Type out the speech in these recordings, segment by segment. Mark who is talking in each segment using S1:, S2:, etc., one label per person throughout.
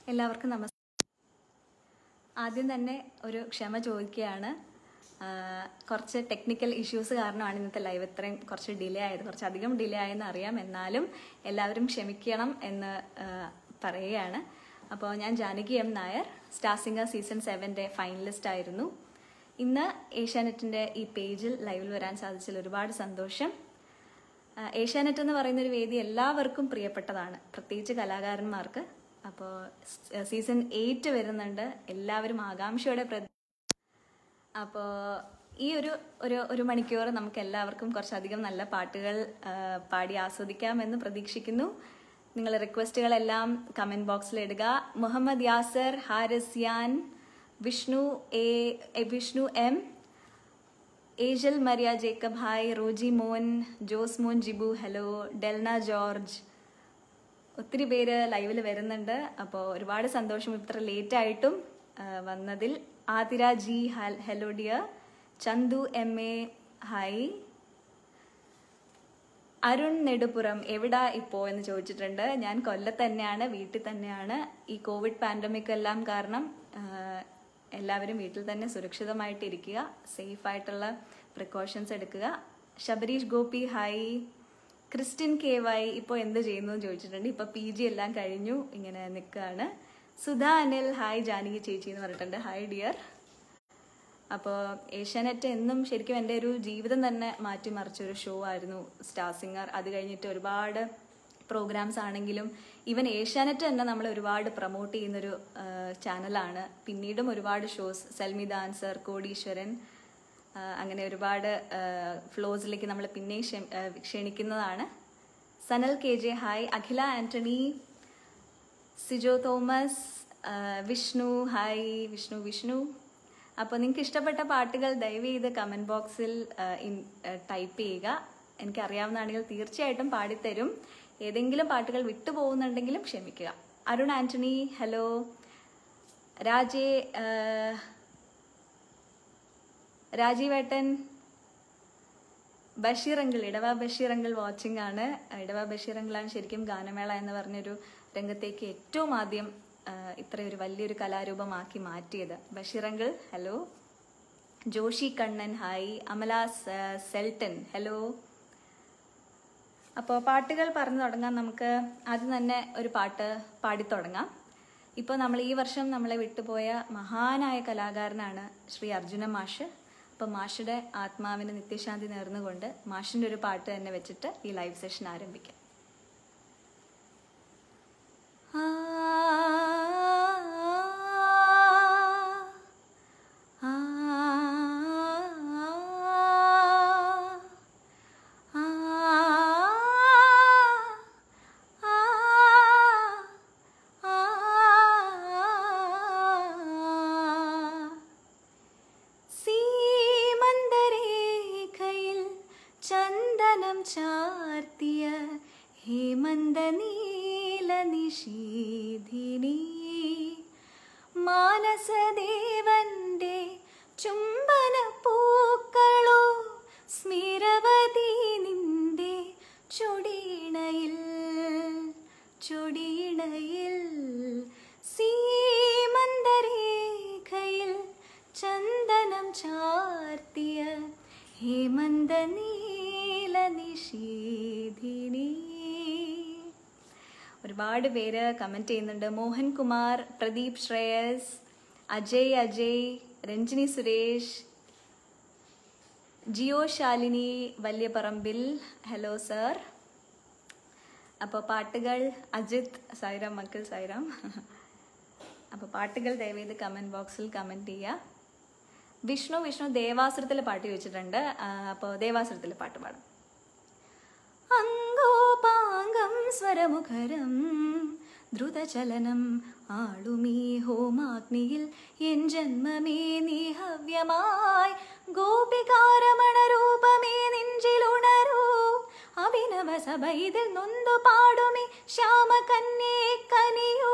S1: എല്ലാവർക്കും നമസ്കാരം ആദ്യം തന്നെ ഒരു ക്ഷമ ചോദിക്കുകയാണ് ആ, കുറച്ച് ടെക്നിക്കൽ ഇഷ്യൂസ് കാരണമാണ് ഇന്നത്തെ ലൈവ് ഇത്രയും കുറച്ച് ഡിലേ ആയത് കുറച്ച് അധികം ഡിലേ ആയെന്ന് അറിയാം എന്നാലും എല്ലാവരും ക്ഷമിക്കണം എന്ന് ആ, പറയുകയാണ് അപ്പോൾ ഞാൻ Janaki M Nair star singer season സെവൻ്റെ ഫൈനലിസ്റ്റ് ആയിരുന്നു ഇന്ന് ഏഷ്യാനെറ്റിൻ്റെ ഈ പേജിൽ ലൈവിൽ വരാൻ സാധിച്ചതിൽ ഒരുപാട് സന്തോഷം ആ, ഏഷ്യാനെറ്റ് എന്ന് പറയുന്ന ഒരു വേദി എല്ലാവർക്കും പ്രിയപ്പെട്ടതാണ് പ്രത്യേകിച്ച് കലാകാരന്മാർക്ക് അപ്പോൾ സീസൺ എയ്റ്റ് വരുന്നുണ്ട് എല്ലാവരും ആകാംക്ഷയോടെ പ്ര അപ്പോൾ ഈ ഒരു ഒരു ഒരു മണിക്കൂർ നമുക്ക് എല്ലാവർക്കും കുറച്ചധികം നല്ല പാട്ടുകൾ ആ, പാടി ആസ്വദിക്കാമെന്ന് പ്രതീക്ഷിക്കുന്നു നിങ്ങൾ റിക്വസ്റ്റുകളെല്ലാം കമൻറ്റ് ബോക്സിൽ ഇടുക മുഹമ്മദ് യാസർ ഹാരിസ് യാൻ Vishnu A A Vishnu M Ejal Maria Jacob hi Roji Mon Jose മോൻ ജിബു ഹലോ ഡെൽന ജോർജ് ഒത്തിരി പേര് ലൈവിൽ വരുന്നുണ്ട് അപ്പോൾ ഒരുപാട് സന്തോഷം ഇത്ര ലേറ്റ് ആയിട്ടും ആ, വന്നതിൽ ആതിര ജി ഹൽ- hello dear Chandu M A hi Arun Nedupuram എവിടാ ഇപ്പോ എന്ന് ചോദിച്ചിട്ടുണ്ട് ഞാൻ കൊല്ലത്ത് തന്നെയാണ് വീട്ടിൽ തന്നെയാണ് ഈ കോവിഡ് പാൻഡമിക് എല്ലാം കാരണം ആ, എല്ലാവരും വീട്ടിൽ തന്നെ സുരക്ഷിതമായിട്ട് ഇരിക്കുക സേഫ് ആയിട്ടുള്ള പ്രിക്കോഷൻസ് എടുക്കുക Sabareesh Gopi hi Christian K Y ഇപ്പോൾ എന്ത് ചെയ്യുന്നു എന്ന് ചോദിച്ചിട്ടുണ്ട് ഇപ്പോൾ പി ജി എല്ലാം കഴിഞ്ഞു ഇങ്ങനെ നിൽക്കുകയാണ് സുധാ അനിൽ ഹായ് ജാനകി ചേച്ചി എന്ന് പറഞ്ഞിട്ടുണ്ട് ഹായ് ഡിയർ അപ്പോൾ ഏഷ്യാനെറ്റ് എന്നും ശരിക്കും എൻ്റെ ഒരു ജീവിതം തന്നെ മാറ്റിമറിച്ച ഒരു ഷോ ആയിരുന്നു സ്റ്റാർ സിംഗർ അത് കഴിഞ്ഞിട്ട് ഒരുപാട് പ്രോഗ്രാംസ് ആണെങ്കിലും ഈവൻ ഏഷ്യാനെറ്റ് തന്നെ നമ്മൾ ഒരുപാട് പ്രൊമോട്ട് ചെയ്യുന്നൊരു ചാനലാണ് പിന്നീടും ഒരുപാട് ഷോസ് സെൽമി ദാൻസർ കോടീശ്വരൻ ആ, അങ്ങനെ ഒരുപാട് ഫ്ലോസിലേക്ക് നമ്മൾ പിന്നെയും ക്ഷ- ആ, ക്ഷണിക്കുന്നതാണ് Sanal K J hi Akhila Antony Sijo Thomas ആ, വിഷ്ണു ഹായ് വിഷ്ണു വിഷ്ണു അപ്പോൾ നിങ്ങൾക്ക് ഇഷ്ടപ്പെട്ട പാട്ടുകൾ ദയവ് ചെയ്ത് കമൻറ്റ് ബോക്സിൽ ടൈപ്പ് ചെയ്യുക എനിക്കറിയാവുന്നതാണെങ്കിൽ തീർച്ചയായിട്ടും പാടിത്തരും ഏതെങ്കിലും പാട്ടുകൾ വിട്ടുപോകുന്നുണ്ടെങ്കിലും ക്ഷമിക്കുക അരുൺ ആന്റണി ഹലോ രാജേ ആ, രാജീവേട്ടൻ Basheer uncle Edava Basheer uncle watching ആണ് ഇടവ ബഷീർ അങ്കിളാണ് ശരിക്കും ഗാനമേള എന്ന് പറഞ്ഞൊരു രംഗത്തേക്ക് ഏറ്റവും ആദ്യം ആ, ഇത്രയൊരു വലിയൊരു കലാരൂപമാക്കി മാറ്റിയത് Basheer uncle hello Joshy Kannan hi Amala സ- സെൽട്ടൻ ഹലോ അപ്പോൾ പാട്ടുകൾ പറഞ്ഞു തുടങ്ങാം നമുക്ക് ആദ്യം തന്നെ ഒരു പാട്ട് പാടിത്തുടങ്ങാം ഇപ്പോൾ നമ്മൾ ഈ വർഷം നമ്മളെ വിട്ടുപോയ മഹാനായ കലാകാരനാണ് ശ്രീ അർജുന മാഷ് അപ്പോൾ മാഷുടെ ആത്മാവിന് നിത്യശാന്തി നേർന്നുകൊണ്ട് മാഷിൻ്റെ ഒരു പാട്ട് തന്നെ വെച്ചിട്ട് ഈ ലൈവ് സെഷൻ ആരംഭിക്കാം ആ ആ ആ സീമന്തരേഖയിൽ ചന്ദനം ചാർത്തിയ ഹേമന്ത നീല നിഷീധിനി മാനസദേവന്റെ ചുംബന പൂക്കളോ സ്മിരവതി നിന്റെ ചൊടിയിണയിൽ ചൊടിയിണയിൽ സീമന്തരേഖയിൽ ചന്ദനം ചാർത്തിയ ഹേമന്ത നീല നിഷീധിനി ഒരുപാട് പേര് കമൻറ്റ് ചെയ്യുന്നുണ്ട് മോഹൻ കുമാർ പ്രദീപ് ശ്രേയസ് അജയ് അജയ് രഞ്ജിനി സുരേഷ് ജിയോ ശാലിനി വല്യപറമ്പിൽ ഹലോ സർ അപ്പോൾ പാട്ടുകൾ അജിത് സൈറാം മക്കൾ സൈറാം അപ്പോൾ പാട്ടുകൾ ദയവേത് കമൻറ്റ് ബോക്സിൽ കമൻറ്റ് ചെയ്യുക വിഷ്ണു വിഷ്ണു ദേവാസുരത്തിലെ പാട്ട് ചോദിച്ചിട്ടുണ്ട് അപ്പോൾ ദേവാസുരത്തിലെ പാട്ട് പാടാം അങ്കോപാംഗം സ്വരമുഖരം ദ്രുതചലനം ആളുമീ ഹോമാഗ്നിയിൽ എൻ ജന്മമേ നീഹവ്യമായി ഗോപികാരമണ രൂപമേ നെഞ്ചിലുണരൂ അഭിനവ സഭ ഇതിൽ നൊന്തു പാടുമേ ശ്യാമകന്യേ കനിയൂ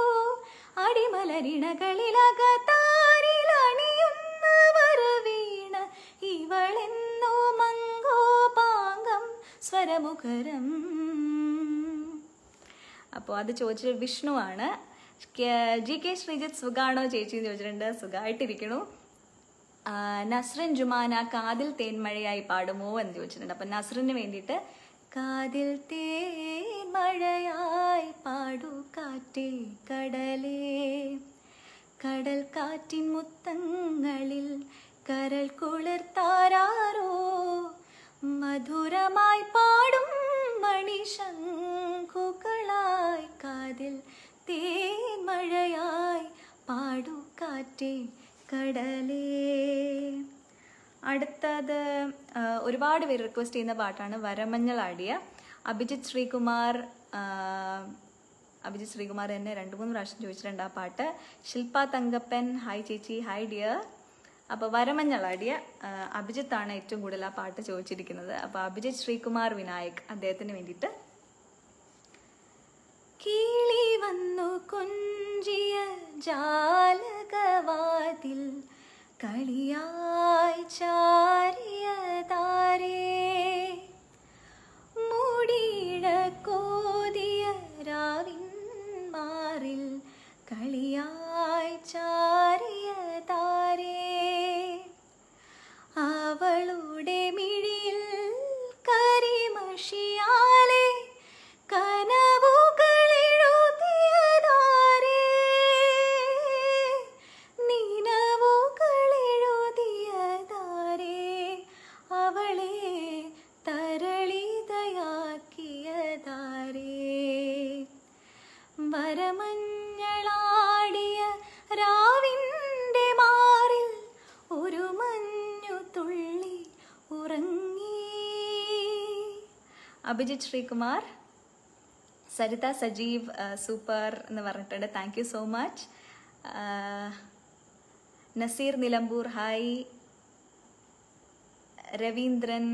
S1: അടിമലരിണകളിലകത്താരിലണിയുന്നവർ വീണ ഇവളെന്നോ മങ്കോപാംഗം സ്വരമുഖരം അപ്പോൾ അത് ചോദിച്ചത് വിഷ്ണുവാണ് ജി കെ ശ്രീജിത്ത് സുഖാണോ ചേച്ചി എന്ന് ചോദിച്ചിട്ടുണ്ട് സുഖമായിട്ടിരിക്കണു ആ, നസ്രിൻ ജുമാന കാതിൽ തേൻമഴയായി പാടുമോ എന്ന് ചോദിച്ചിട്ടുണ്ട് അപ്പൊ നസ്രിന് വേണ്ടിയിട്ട് കാതിൽ തേൻമഴയായി പാടൂ കാറ്റേ കടലേ കടൽ കാറ്റിൻ മുത്തങ്ങളിൽ കരൾ കുളിർത്താരോ മധുരമായി പാടും മണിശങ്കുകളായി കാതിൽ തേൻമഴയായി പാടൂ കാറ്റേ കടലേ അടുത്തത് ആ, ഒരുപാട് പേര് റിക്വസ്റ്റ് ചെയ്യുന്ന പാട്ടാണ് വരമഞ്ഞൾ ആടിയ അഭിജിത്ത് ശ്രീകുമാർ ആ, അഭിജിത്ത് ശ്രീകുമാർ എന്നെ രണ്ട് മൂന്ന് പ്രാവശ്യം ചോദിച്ചിട്ടുണ്ട് ആ പാട്ട് ശില്പ തങ്കപ്പൻ ഹായ് ചേച്ചി ഹായ് ഡിയർ അപ്പോൾ വരമഞ്ഞൾ ആടിയ ആ, അഭിജിത്താണ് ഏറ്റവും കൂടുതൽ ആ പാട്ട് ചോദിച്ചിരിക്കുന്നത് അപ്പോൾ അഭിജിത്ത് ശ്രീകുമാർ വിനായക് അദ്ദേഹത്തിന് വേണ്ടിയിട്ട് കിളി വന്നു കൊഞ്ചിയ ജാലകവാതിൽ കളിയായി ചാരിയ താരേ മുടിയിട കോതിയ രാവിൻ മാറിൽ കളിയായി ചാരിയ താരേ അവളുടെ മിഴിയിൽ കരിമഷിയാലെ കനവുകളെഴുതിയതാരേ നിനവുകളെഴുതിയതാരേ അവളെ തരളിതയാക്കിയതാരേ വരമഞ്ഞളാടിയ രാവിൻ്റെ മാറിൽ ഒരു മഞ്ഞു തുള്ളി ഉറങ്ങി അഭിജിത്ത് ശ്രീകുമാർ സരിത സജീവ് ആ, സൂപ്പർ എന്ന് പറഞ്ഞിട്ടുണ്ട് thank you so much Nazeer Nilambur hi Raveendran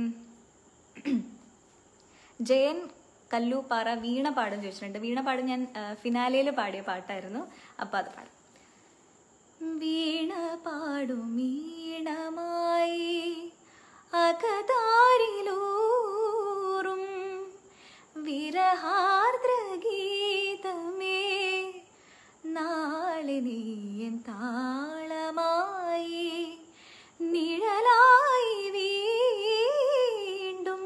S1: Jayan Kallooppara വീണ പാടും ചോദിച്ചിട്ടുണ്ട് വീണ പാടും ഞാൻ ഫിനാലയിൽ പാടിയ പാട്ടായിരുന്നു അപ്പൊ അത് പാടും വീണ പാടും വീണമായി അകതാരിലൂറും വിരഹാർദ്ര ഗീതമേ നാളെ നീയൻ താളമായി നിഴലായി വീണ്ടും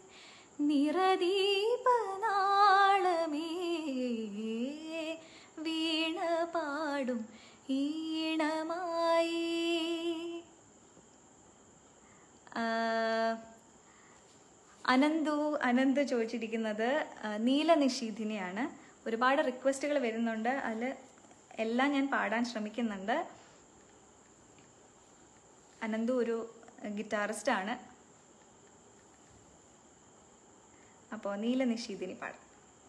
S1: നിറദീപനാളമേ വീണ പാടും ഈണമായി ആ, അനന്തു അനന്ത് ചോദിച്ചിരിക്കുന്നത് ആ, നീലനിഷീധിനിയാണ് ഒരുപാട് റിക്വസ്റ്റുകൾ വരുന്നുണ്ട് അതിൽ എല്ലാം ഞാൻ പാടാൻ ശ്രമിക്കുന്നുണ്ട് അനന്തു ഒരു ഗിറ്റാറിസ്റ്റ് ആണ് അപ്പോൾ നീലനിഷീധിനി പാടാം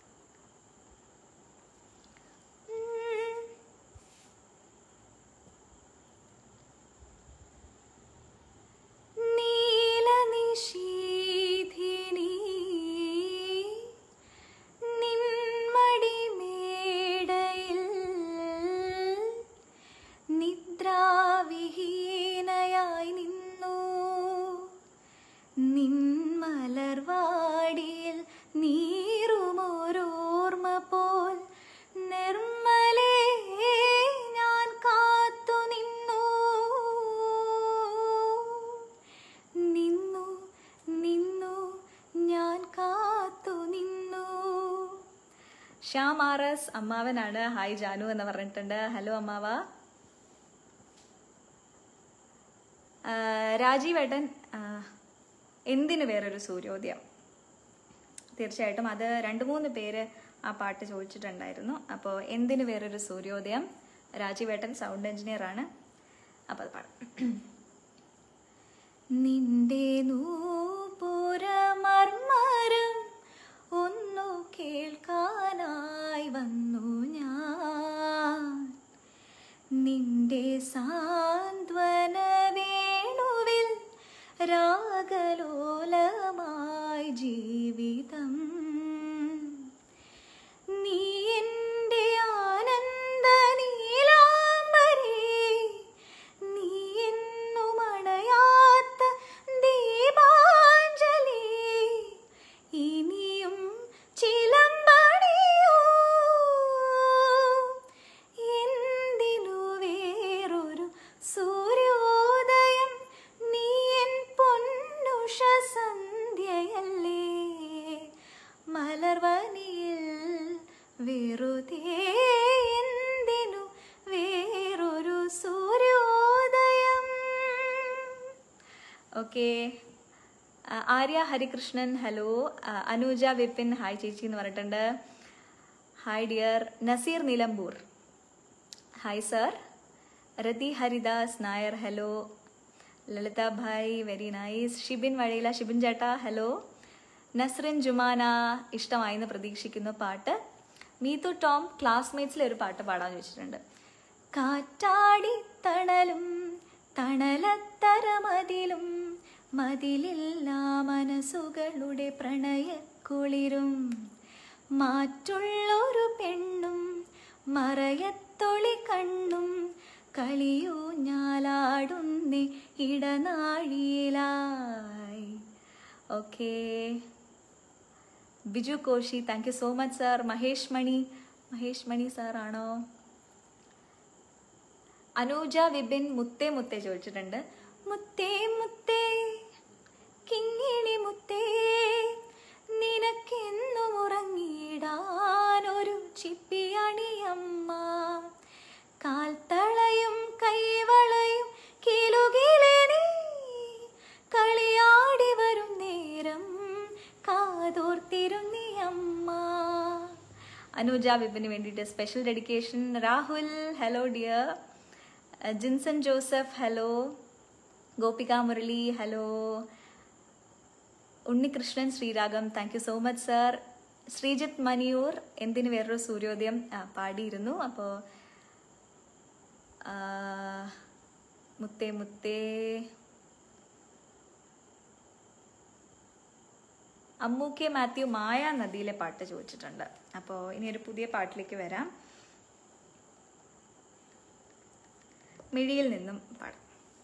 S1: നീലനിഷീധിനി നിന്മടിമേടയിൽ നിദ്രാവിഹീനയായി നിന്നു നിന്മലർവാടിയിൽ നീറുമോരോർമ്മ പോൽ നിർമ്മലേ ഞാൻ കാത്തു നിന്നു നിന്നു നിന്നു ഞാൻ കാത്തു നിന്നു ശ്യാം ആർ എസ് അമ്മാവനാണ് ഹായ് ജാനു എന്ന് പറഞ്ഞിട്ടുണ്ട് ഹലോ അമ്മാവ ആ, രാജീവേട്ടൻ ആ, എന്തിന് വേറൊരു സൂര്യോദയം തീർച്ചയായിട്ടും അത് രണ്ട് മൂന്ന് പേര് ആ പാട്ട് ചോദിച്ചിട്ടുണ്ടായിരുന്നു അപ്പോൾ എന്തിന് വേറൊരു സൂര്യോദയം രാജീവേട്ടൻ സൗണ്ട് എഞ്ചിനീയർ ആണ് അപ്പോൾ അത് പാടാം നിന്റെ നൂപുരമർമരം ഒന്നു കേൾക്കാനായി വന്നു ഞാൻ നിന്റെ സാന്ത്വന വേണുവിൽ രാഗലോലമായി ജീവിതം നീ എൻ്റെ ആനന്ദ നീലാംബരി നീ എന്നും അണയാത്ത ദീപാഞ്ജലി പർവനിയിൽ വെറുതെ എന്തിനു വേറൊരു സൂര്യോദയം okay Arya Harikrishnan hello Anuja Vipin hi ചേച്ചി എന്ന് പറഞ്ഞിട്ടുണ്ട് hi dear Nazeer Nilambur hi sir Rathi Haridas Nair hello Lalitha Bhai very nice Shibin വഴിയില ഷിബിൻ ചേട്ടാ ഹലോ നസ്രിൻ ജുമാന ഇഷ്ടമായി എന്ന് പ്രതീക്ഷിക്കുന്നു പാട്ട് മീതു ടോം ക്ലാസ്മേറ്റ്സിലെ ഒരു പാട്ട് പാടാൻ ചോദിച്ചിട്ടുണ്ട് കാറ്റാടി തണലും തണലത്തരമതിലും മതിലില്ലാ മനസ്സുകളുടെ പ്രണയക്കുളിരും മാറ്റുള്ളൊരു പെണ്ണും മറയത്തൊളി കണ്ണും കളിയൂഞ്ഞാലാടുന്നേ ഇടനാഴിയിലായി okay Biju Koshy thank you so much sir Mahesh Mani Mahesh Mani sir ആണോ അനൂജ വിപിൻ മുത്തേ മുത്തേ ചോദിച്ചിട്ടുണ്ട് മുത്തേ മുത്തേ കിങ്ങിണി മുത്തേ നിനക്കെന്നും ഉറങ്ങിയിടാനൊരു ചിപ്പിയണിയമ്മ കാൽത്തളയും കൈവളയും കിലുകിലെ നീ കളിയാടി വരും നേരം കാതോർത്തിരുന്നി അമ്മ അനുജ വിപിന് വേണ്ടിയിട്ട് special dedication Rahul hello dear Jinson Joseph hello Gopika Murali hello Unnikrishnan ശ്രീരാഗം thank you so much sir Sreejith Maniyoor എന്തിന് വേറൊരു സൂര്യോദയം ആ, പാടിയിരുന്നു അപ്പോൾ മുത്തേ മുത്തേ അമ്മു കെ മാത്യു മായ നദിയിലെ പാട്ട് ചോദിച്ചിട്ടുണ്ട് അപ്പോൾ ഇനി ഒരു പുതിയ പാട്ടിലേക്ക് വരാം മിഴിയിൽ നിന്നും പാടാം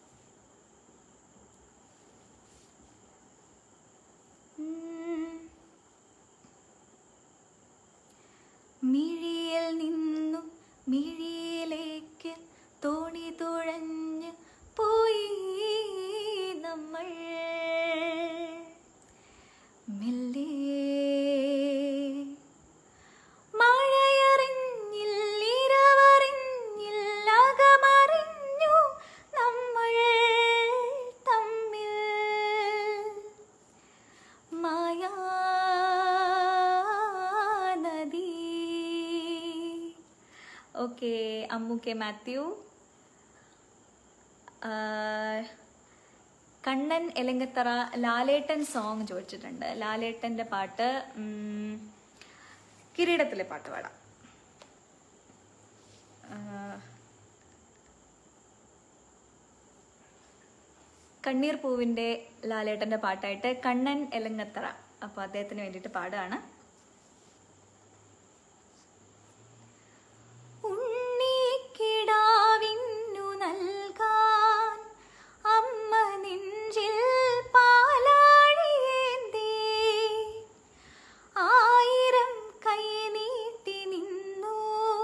S1: ഉം. മിഴിയിൽ നിന്നും മിഴിയിലേക്ക് തോണി തുഴഞ്ഞ് പോയി നമ്മൾ മെല്ലെ മഴയറിഞ്ഞില്ല ഇരവറിഞ്ഞില്ല അകമറിഞ്ഞു നമ്മൾ തമ്മിൽ മായാനദി ഓക്കെ അമ്മു കെ മാത്യു ആ, കണ്ണൻ എലങ്കത്തറ ലാലേട്ടൻ സോങ് ചോദിച്ചിട്ടുണ്ട് ലാലേട്ടന്റെ പാട്ട് ഉം, കിരീടത്തിലെ പാട്ട് പാടാം ആ, കണ്ണീർ പൂവിന്റെ ലാലേട്ടന്റെ പാട്ടായിട്ട് കണ്ണൻ എലങ്ങത്തറ അപ്പൊ അദ്ദേഹത്തിന് വേണ്ടിയിട്ട് പാടുകയാണ് ഉണ്ണിക്കിടാവിന്നു നൽകാൻ അമ്മ നെഞ്ചിൽ പാലാഴിയേന്തി ആയിരം കൈ നീട്ടി നിന്നു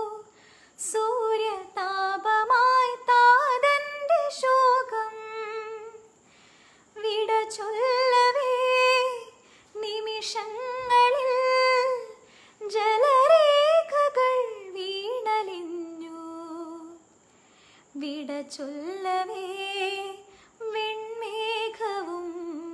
S1: സൂര്യതാപമായി താതന്റെ ശോകം വിട ചൊല്ലവേ നിമിഷങ്ങളിൽ ജലരേഖകൾ വീണലിഞ്ഞു വിട ചൊല്ലവേ വെൺമേഘവും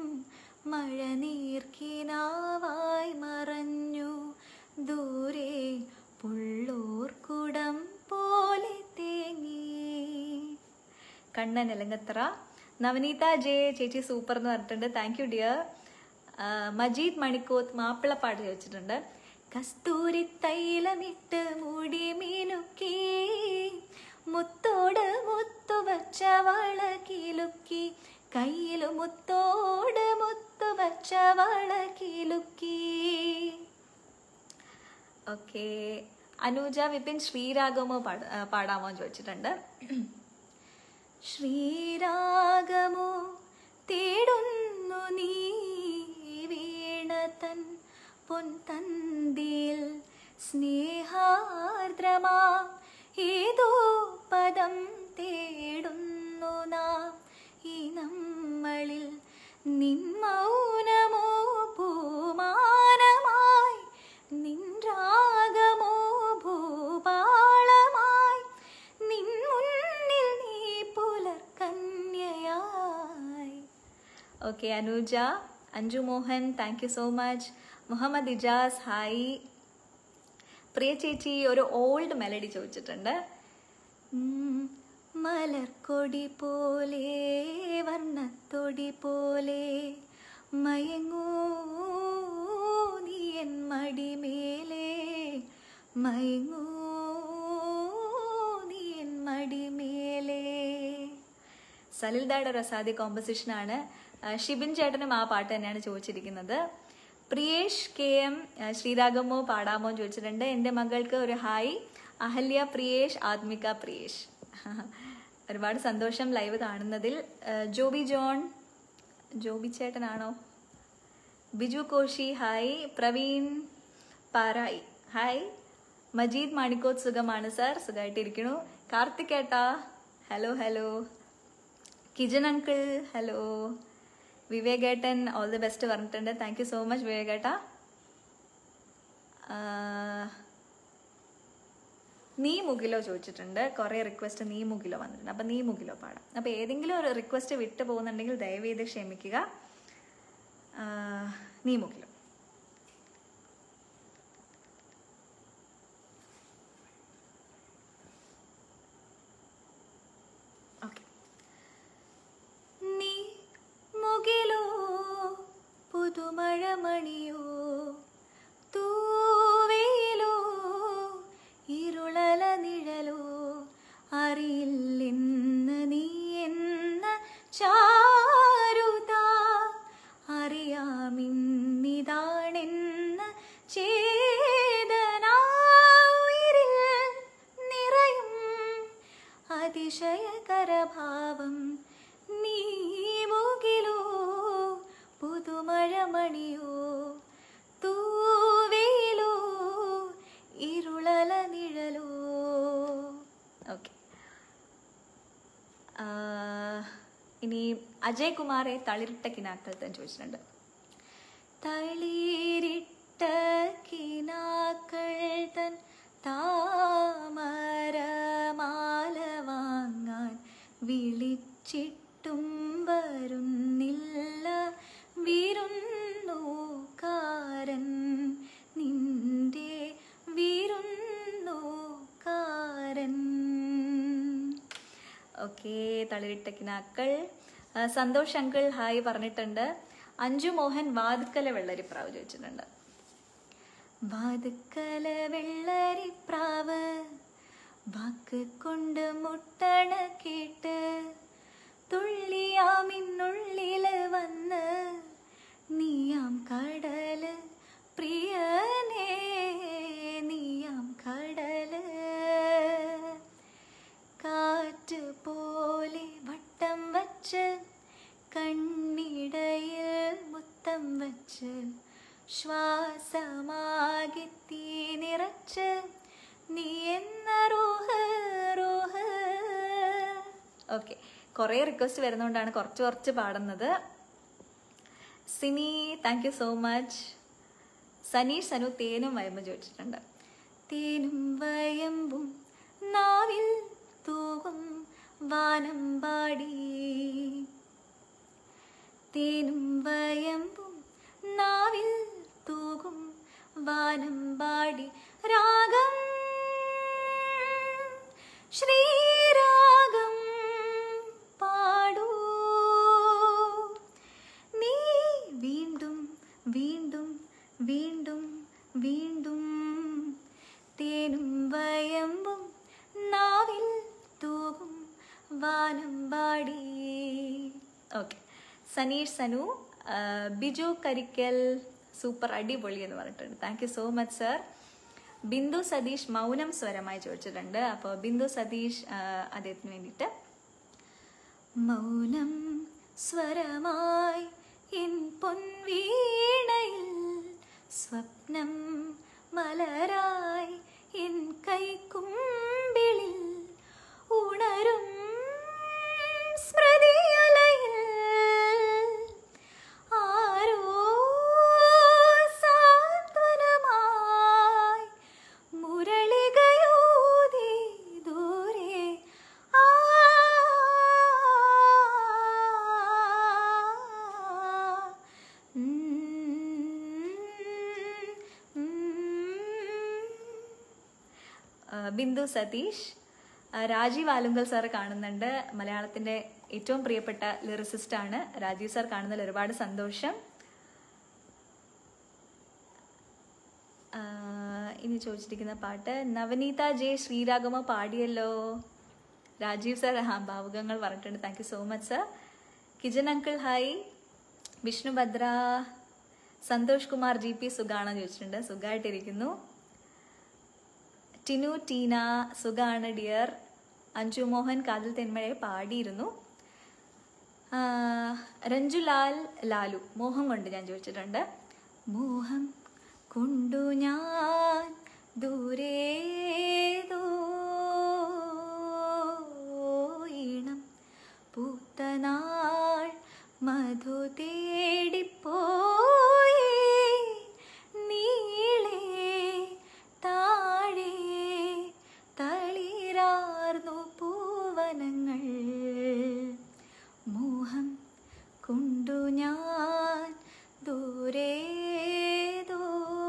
S1: മഴനീർക്കിനാവായി മറഞ്ഞു ദൂരെ പുള്ളൂർക്കുടം പോലെ തേങ്ങി കണ്ണൻ എലങ്ങത്തറ നവനീത ജെ ചേച്ചി സൂപ്പർ എന്ന് പറഞ്ഞിട്ടുണ്ട് thank you dear Majeed Manikkoth മാപ്പിളപ്പാട്ട് ചോദിച്ചിട്ടുണ്ട് കസ്തൂരി തൈലമിട്ട് മുടി മിനുക്കി മുത്തോട് മുത്തു വച്ച വള കിലുക്കി കയ്യിൽ മുത്തോട് മുത്തു വച്ച വള കിലുക്കി ഓക്കെ അനുജ വിപിൻ ശ്രീരാഗമോ പാട ആ, പാടാമോ എന്ന് ചോദിച്ചിട്ടുണ്ട് ശ്രീരാഗമോ തേടുന്നു നീ വീണതൻ പൊൻതന്തിയിൽ സ്നേഹാർദ്രമാ ഏതോ പദം തേടുന്നു നാം ഈ നമ്മളിൽ നിൻ മൗനമോ പൂമാനമായി okay Anuja Anju Mohan thank you so much Muhammad Ijas hi Priya ചേച്ചി ഒരു ഓൾഡ് മെലഡി ചോദിച്ചിട്ടുണ്ട് ഉം, മലർക്കൊടി പോലെ വർണ്ണത്തൊടി പോലെ മയങ്ങൂ നീ എൻ മടിമേലെ മയങ്ങൂ നീ എൻ മടിമേലെ സലിൽദായുടെ റസാദി കോമ്പസിഷൻ ആണ് ആ, ഷിബിൻ ചേട്ടനും ആ പാട്ട് തന്നെയാണ് ചോദിച്ചിരിക്കുന്നത് പ്രിയേഷ് കെ എം ആ, ശ്രീരാഗമോ പാടാമോ എന്ന് ചോദിച്ചിട്ടുണ്ട് എൻ്റെ മകൾക്ക് ഒരു ഹായ് അഹല്യ പ്രിയേഷ് ആത്മിക പ്രിയേഷ് ഒരുപാട് സന്തോഷം ലൈവ് കാണുന്നതിൽ ആ, ജോബി ജോൺ ജോബി ചേട്ടനാണോ ബിജു കോശി ഹായ് പ്രവീൺ പാറായി ഹായ് മജീദ് മാണിക്കോത്ത് സുഖമാണ് സാർ സുഖമായിട്ടിരിക്കണു കാർത്തിക് ഏട്ടാ hello hello Kijan uncle hello വിവേകേട്ടൻ ഓൾ ദി ബെസ്റ്റ് പറഞ്ഞിട്ടുണ്ട് താങ്ക് യു സോ മച്ച് വിവേകേട്ട നീ മുകിലോ ചോദിച്ചിട്ടുണ്ട് കുറേ റിക്വസ്റ്റ് നീ മുകിലോ വന്നിട്ടുണ്ട് അപ്പം നീ മുകിലോ പാടാം അപ്പം ഏതെങ്കിലും ഒരു റിക്വസ്റ്റ് വിട്ടു പോകുന്നുണ്ടെങ്കിൽ ദയവേത് ക്ഷമിക്കുക ആ, നീ മുകിലോ ഓക്കെ നീ മുകിലോ പുതുമഴമണിയോ തൂവയിലോ ഇരുളല നിഴലോ അറിയില്ലെന്ന് നീ എന്ന ചാരുത അറിയാമിന്നിതാണെന്ന് ചേതന ഉയിരിൽ നിറയും അതിശയകരഭാവം നീ മുകിലോ പുതുമഴമണിയോ തൂവേലോ ഇരുളല നിഴലോ ഓക്കെ ഇനി അജയ് കുമാറെ തളിരിട്ട കിനാക്കൾ തന്നെ ചോദിച്ചിട്ടുണ്ട് തളിരിട്ട കിനാക്കൾ തൻ താമരമാല വാങ്ങാൻ വിളിച്ചിട്ടും വരുന്നില്ല വിരുന്നുകാരൻ നിന്റെ വിരുന്നുകാരൻ ഓക്കെ തളിരിട്ട കിനാക്കൾ ആ, സന്തോഷ് അങ്കിൾ ഹായ് പറഞ്ഞിട്ടുണ്ട് അഞ്ജു മോഹൻ വാതുക്കല വെള്ളരിപ്രാവ് ചോദിച്ചിട്ടുണ്ട് വാതുക്കല വെള്ളരിപ്രാവ് വാക്ക് കൊണ്ട് മുട്ടണ കേട്ട് തുള്ളിയാമിന്നുള്ളില് വന്ന് നീയാം കടല് പ്രിയനേ നീയാം കടല് കാറ്റ് പോലെ വട്ടം വച്ച് കണ്ണിടയിൽ മുത്തം വച്ച് ശ്വാസമാകി തീ നിറച്ച് നീ എന്ന റോഹ് റോഹ് ഓക്കെ കുറേ റിക്വസ്റ്റ് വരുന്നതുകൊണ്ടാണ് കുറച്ച് കുറച്ച് പാടുന്നത് Sini thank you so much Saneesh Sanu തേനും വയമ്പും ചോദിച്ചിട്ടുണ്ട് തേനും വയമ്പും നാവിൽ തൂകും വാനം പാടി തേനും വയമ്പും നാവിൽ തൂകും വാനം പാടി രാഗം ശ്രീരാഗം പാടൂ നീ വീണ്ടും വീണ്ടും വീണ്ടും വീണ്ടും തേനും വയമ്പും നാവിൽ തൂകും വാനം പാടി ഓക്കെ സനീഷ് സനു ആ, ബിജു കരിക്കൽ സൂപ്പർ അടിപൊളി എന്ന് പറഞ്ഞിട്ടുണ്ട് thank you so much sir Bindu Satheesh മൗനം സ്വരമായി ചോദിച്ചിട്ടുണ്ട് അപ്പോൾ ബിന്ദു സതീഷ് ആ, അദ്ദേഹത്തിന് വേണ്ടിയിട്ട് മൗനം സ്വരമായി എൻ പൊൻവീണയിൽ സ്വപ്നം മലരായി എൻ കൈക്കുമ്പിളിൽ ഉണരും സ്മൃതിയലയിൽ ആരോ സാന്ത്വനമായി മുരളികയൂതി ദൂരെ ആ ആ, ബിന്ദു സതീഷ് ആ, രാജീവ് ആലുങ്കൽ സാർ കാണുന്നുണ്ട് മലയാളത്തിന്റെ ഏറ്റവും പ്രിയപ്പെട്ട ലിറിസിസ്റ്റ് ആണ് രാജീവ് സാർ കാണുന്നതിൽ ഒരുപാട് സന്തോഷം ആ, ഇനി ചോദിച്ചിരിക്കുന്ന പാട്ട് നവനീത ജെ ശ്രീരാഗമ പാടിയല്ലോ രാജീവ് സാർ ആ ഭാവുകങ്ങൾ പറഞ്ഞിട്ടുണ്ട് thank you so much sir Kijan uncle hi Vishnu Bhadra Santhosh Kumar G P സുഖാണോ ചോദിച്ചിട്ടുണ്ട് സുഖമായിട്ടിരിക്കുന്നു ടിനു ടീന സുഖാണ് ഡിയർ അഞ്ജു മോഹൻ കാതൽ തെന്മഴയെ പാടിയിരുന്നു ആ, രഞ്ജുലാൽ ലാലു മോഹം കൊണ്ട് ഞാൻ ചോദിച്ചിട്ടുണ്ട് മോഹം കൊണ്ടു ഞാൻ ദൂരേതോ ഈണം പൂത്തനാൾ മധു തേടിപ്പോയി നീളേ താഴെ തളിരാർന്നു പൂവനങ്ങൾ മോഹം കൊണ്ടു ഞാൻ ദൂരേതോ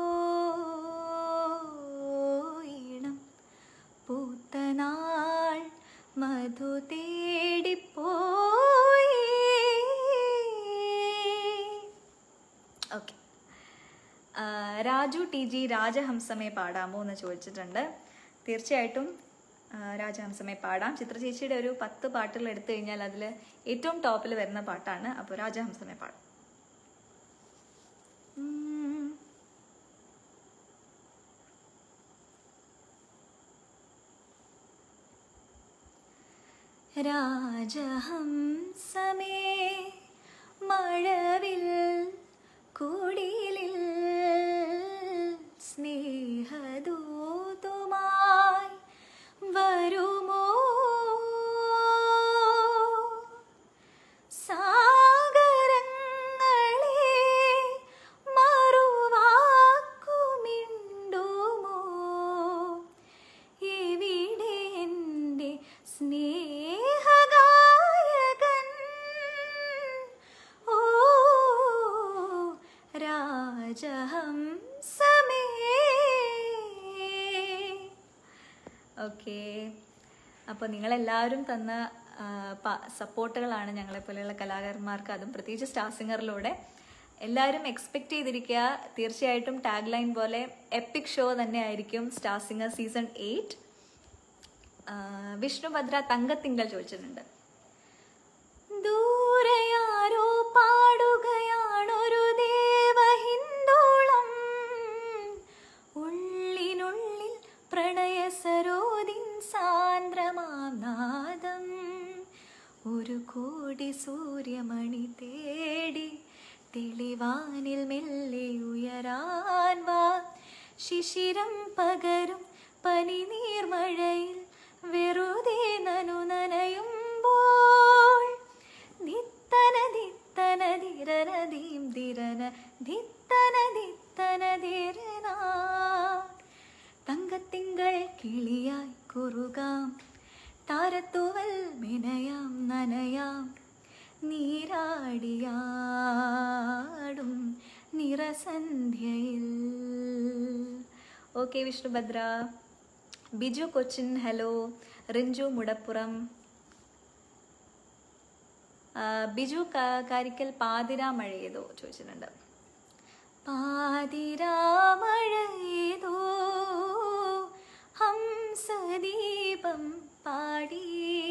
S1: ഈണം പൂത്തനാൾ മധു തേടിപ്പോയി ഓക്കെ രാജു ടി ജി രാജഹംസമേ പാടാമോ എന്ന് ചോദിച്ചിട്ടുണ്ട് തീർച്ചയായിട്ടും ആ, രാജഹംസമേ പാടാം ചിത്ര ചേച്ചിയുടെ ഒരു പത്ത് പാട്ടുകൾ എടുത്തു കഴിഞ്ഞാൽ അതിൽ ഏറ്റവും ടോപ്പിൽ വരുന്ന പാട്ടാണ് അപ്പോൾ രാജഹംസമേ പാടാം ഉം. രാജഹംസമേ മഴവിൽ കുടിലിൽ സ്നേഹദൂതുമായി വരുമോ സാഗരങ്ങളെ മറുവാക്കുമിണ്ടുമോ എവിടെ എൻ്റെ സ്നേഹഗായകൻ ഓ രാജഹംസമേ ഓക്കെ അപ്പോൾ നിങ്ങളെല്ലാവരും തന്ന ആ, പ- സപ്പോർട്ടുകളാണ് ഞങ്ങളെപ്പോലെയുള്ള കലാകാരന്മാർക്ക് അതും പ്രത്യേകിച്ച് സ്റ്റാർ സിംഗറിലൂടെ എല്ലാവരും എക്സ്പെക്ട് ചെയ്തിരിക്കുക തീർച്ചയായിട്ടും ടാഗ് ലൈൻ പോലെ എപ്പിക് ഷോ തന്നെ ആയിരിക്കും star singer season eight Vishnubhadra തങ്കത്തിങ്കൾ ചോദിച്ചിട്ടുണ്ട് ദൂരെയാരോ പാടുകയാണൊരു ദേവഹിന്ദോളം ഉള്ളിനുള്ളിൽ പ്രണയ സരോദിൻ സാന്ദ്രമാം നാദം ഒരു കോടി സൂര്യമണി തേടി തെളിവാനിൽ മെല്ലെ ഉയരാൻ വാ ശിശിരം പകരും പനിനീർമഴയിൽ വെറുതെ നനു നനയുമ്പോൾ ദിത്തന ദിത്തന ധിരന ധീം ധിരന ധിത്തന ദിത്തന ധിരന തങ്കത്തിങ്കൾ കിളിയായി കുറുകാം താരത്തൂവൽ മെനയാം നനയാം നീരാടിയാടും നിറസന്ധ്യയിൽ ഓക്കെ വിഷ്ണുഭദ്ര ബിജു കൊച്ചിൻ ഹലോ റിഞ്ചു മുടപ്പുറം ആ, ബിജു ക- കാരിക്കൽ പാതിരാ മഴയേതോ ചോദിച്ചിട്ടുണ്ട് പാതിരാ മഴയേതോ ഹംസദീപം പാടി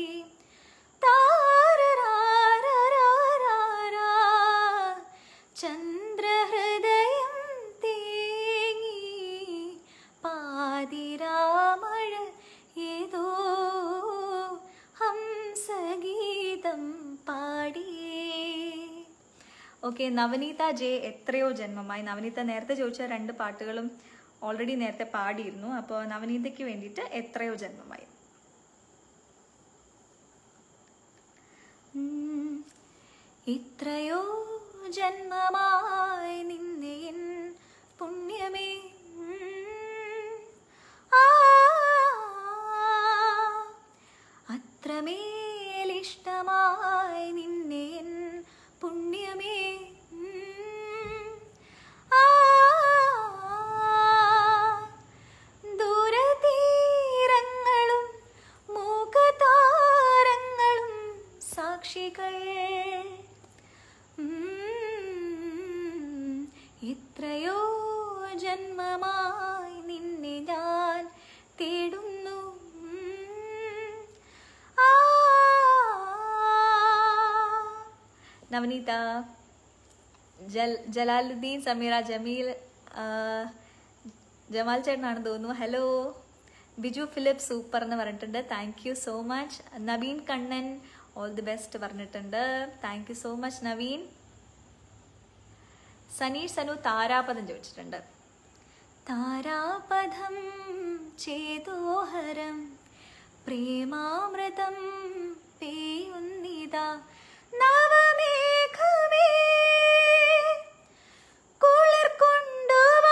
S1: താരരാരരാരാ, ചന്ദ്രഹൃദയം തേങ്ങി പാതിരാമഴ ഏതോ ഹംസഗീതം പാടി ഓക്കെ നവനീത ജെ എത്രയോ ജന്മമായി നവനീത നേരത്തെ ചോദിച്ച രണ്ട് പാട്ടുകളും ഓൾറെഡി നേരത്തെ പാടിയിരുന്നു അപ്പോൾ നവനീതയ്ക്ക് വേണ്ടിയിട്ട് എത്രയോ ജന്മമായി ഉം. ഇത്രയോ ജന്മമായി നിന്നെ എൻ പുണ്യമേ ഉം. ആ അത്രമേലിഷ്ടമായി നിന്നെ എൻ പുണ്യമേ ഉം. ആ ദൂരതീരങ്ങളിൽ നവനീത ജൽ ജലാലുദ്ദീൻ സമീറ ജമീൽ ആ, ജമാൽ ചേട്ടനാണെന്ന് തോന്നുന്നു ഹലോ ബിജു ഫിലിപ്പ് സൂപ്പർ എന്ന് പറഞ്ഞിട്ടുണ്ട് thank you so much Naveen Kannan all the best പറഞ്ഞിട്ടുണ്ട് thank you so much Naveen Saneesh Sanu താരാപദം ചോദിച്ചിട്ടുണ്ട് താരാപദം ചേതോഹരം പ്രേമാമൃതം പേയുന്നിതാ നവമേഘമേ കുളിർ കൊണ്ടുവാ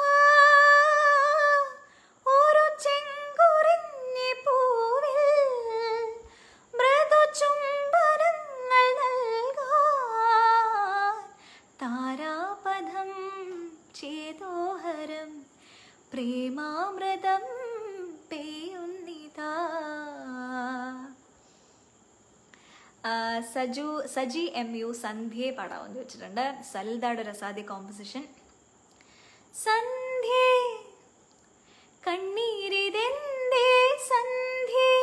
S1: ഒരു ചെങ്കുറിഞ്ഞി പൂവിൽ മൃദുചുംബനങ്ങൾ നൽകാൻ താരാപദം ചേതോഹരം പ്രേമാമൃതം പേയുന്നിതാ ആ, സജു സജി എം യു സന്ധ്യയെ പാടാമെന്ന് ചോദിച്ചിട്ടുണ്ട് സൽദായുടെ രസാദി കോമ്പസിഷൻ സന്ധ്യേ കണ്ണീരിതെന്തേ സന്ധ്യേ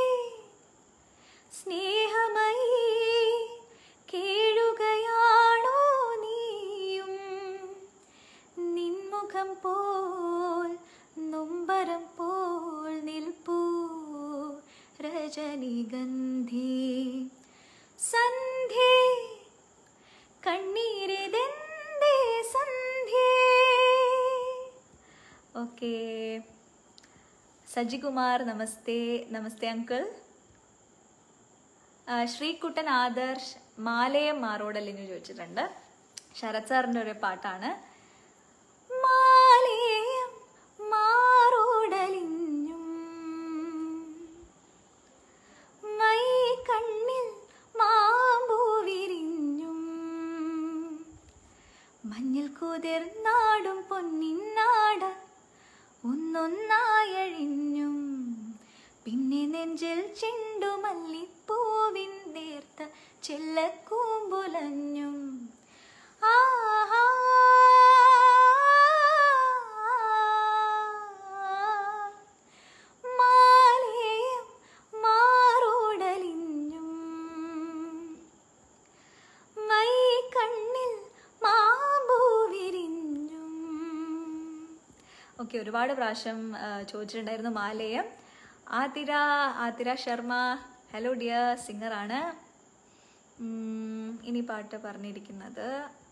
S1: സ്നേഹമയി കേഴുകയാണോ നീയും നിൻമുഖം പോൽ നൊമ്പരം പോൽ നിൽപ്പൂ രജനിഗന്ധി സന്ധ്യേ കണ്ണീരിതെന്തേ സന്ധ്യേ ഓക്കെ സജികുമാർ നമസ്തേ നമസ്തേ അങ്കിൾ ആ, ശ്രീകുട്ടൻ ആദർശ് മാലയം മാറോടലിന് ചോദിച്ചിട്ടുണ്ട് ശരത് സാറിന്റെ ഒരു പാട്ടാണ് മാലയം മാറോടലിഞ്ഞും മൈ കണ്ണിൽ മാമ്പൂ വിരിഞ്ഞും മഞ്ഞൾ കുതിർന്നാടും പൊന്നിന്നാട ഒന്നൊന്നായഴിഞ്ഞും പിന്നെ നെഞ്ചിൽ ചെണ്ടുമല്ലിപ്പൂവിൻ നേർത്ത ചെല്ലക്കൂമ്പുലഞ്ഞും ആഹാ മാലയം മാറോടലിഞ്ഞും മൈ കണ്ണിൽ മാമ്പൂ വിരിഞ്ഞും ഓക്കെ ഒരുപാട് പ്രാവശ്യം ആ, ചോദിച്ചിട്ടുണ്ടായിരുന്നു മാലയം ആതിര ആതിര ശർമ്മ ഹലോ ഡിയർ സിംഗറാണ് ഉം, ഇനി പാട്ട് പറഞ്ഞിരിക്കുന്നത്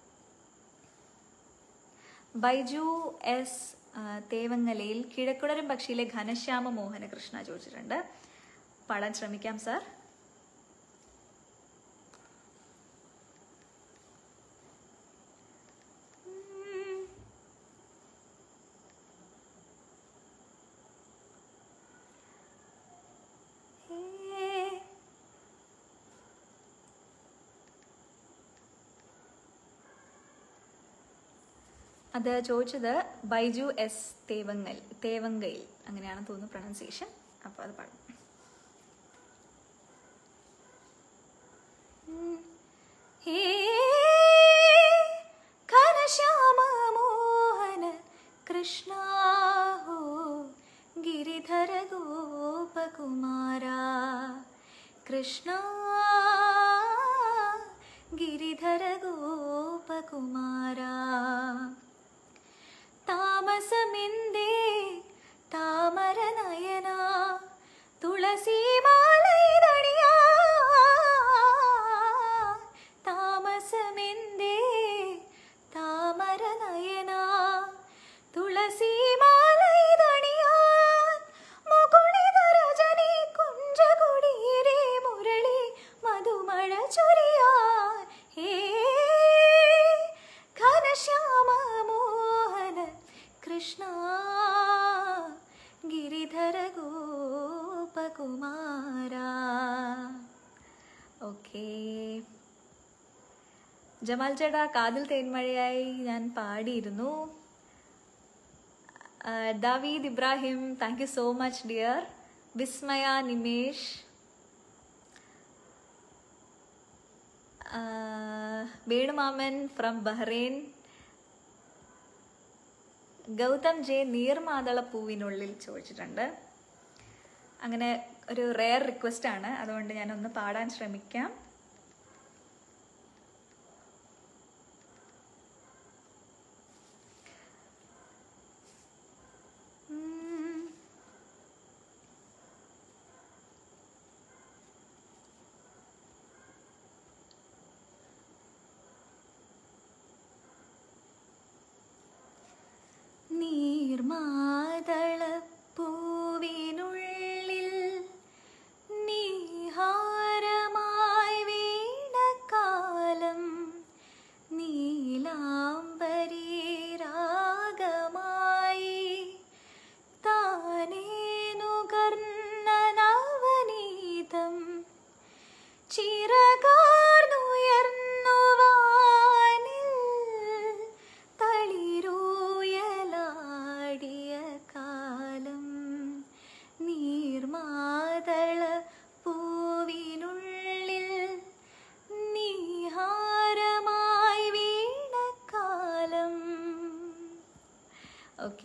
S1: ബൈജു എസ് ആ, തേവങ്ങലയിൽ കിഴക്കുടരും പക്ഷിയിലെ ഘനശ്യാമ മോഹനകൃഷ്ണ ചോദിച്ചിട്ടുണ്ട് പാടാൻ ശ്രമിക്കാം സാർ ഉം. ഏ. അത് ചോദിച്ചത് ബൈജു എസ് തേവങ്ങൽ തേവങ്കയിൽ അങ്ങനെയാണ് തോന്നുന്നു പ്രൊണൗൺസിയേഷൻ അപ്പോൾ അത് പാടും ഉം. ഹേ ഘനശ്യാമ മോഹന കൃഷ്ണ ഹോ ഗിരിധര ഗോപകുമാര കൃഷ്ണ ഗിരിധര ഗോപകുമാര താമസമെന്തേ താമര നയന തുളസിമാലയിതണിയാ താമസമെന്തേ താമര നയന തുളസിമാലയിതണിയാൻ മുകുളിത രജനി കുഞ്ചകുടീരേ മുരളി മധുമഴ ചൊരിയാൻ ഹേ ഘനശ്യാമ മോഹന കൃഷ്ണ ഗിരിധര ഗോപകുമാര ഓക്കേ ജമാൽ ചേട്ടാ കാതിൽ തേന്മഴയായി ഞാൻ പാടിയിരുന്നു ആ, Daveed Ibrahim thank you so much dear Vismaya Nimesh ആ, വേണുമാമൻ ഫ്രം ബഹ്റൈൻ ഗൗതം ജെ നീർമാതള പൂവിനുള്ളിൽ ചോദിച്ചിട്ടുണ്ട് അങ്ങനെ ഒരു റെയർ റിക്വസ്റ്റ് ആണ് അതുകൊണ്ട് ഞാൻ ഒന്ന് പാടാൻ ശ്രമിക്കാം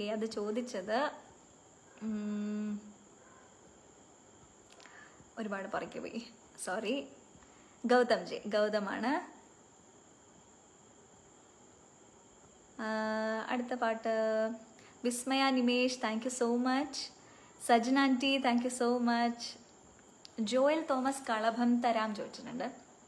S1: ഓക്കെ അത് ചോദിച്ചത് ഉം, ഒരുപാട് പുറകെ പോയി സോറി ഗൗതം ജി ഗൗതമാണ് ആ, അടുത്ത പാട്ട് Vismaya Nimesh thank you so much Sajana aunty thank you so much Joel Thomas കളഭം തരാം ചോദിച്ചിട്ടുണ്ട്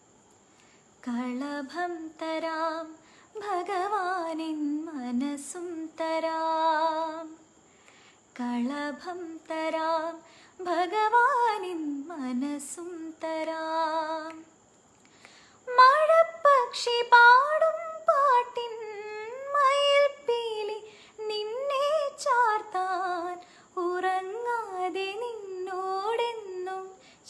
S1: കളഭം തരാം ഭഗവാനിൻ മനസ്സും തരാം കളഭം തരാം ഭഗവാനിൻ മനസ്സും തരാം മഴപ്പക്ഷി പാടും പാട്ടിൻ മയിൽപ്പീലി നിന്നെ ചാർത്താൻ ഉറങ്ങാതെ നിന്നോടെന്നും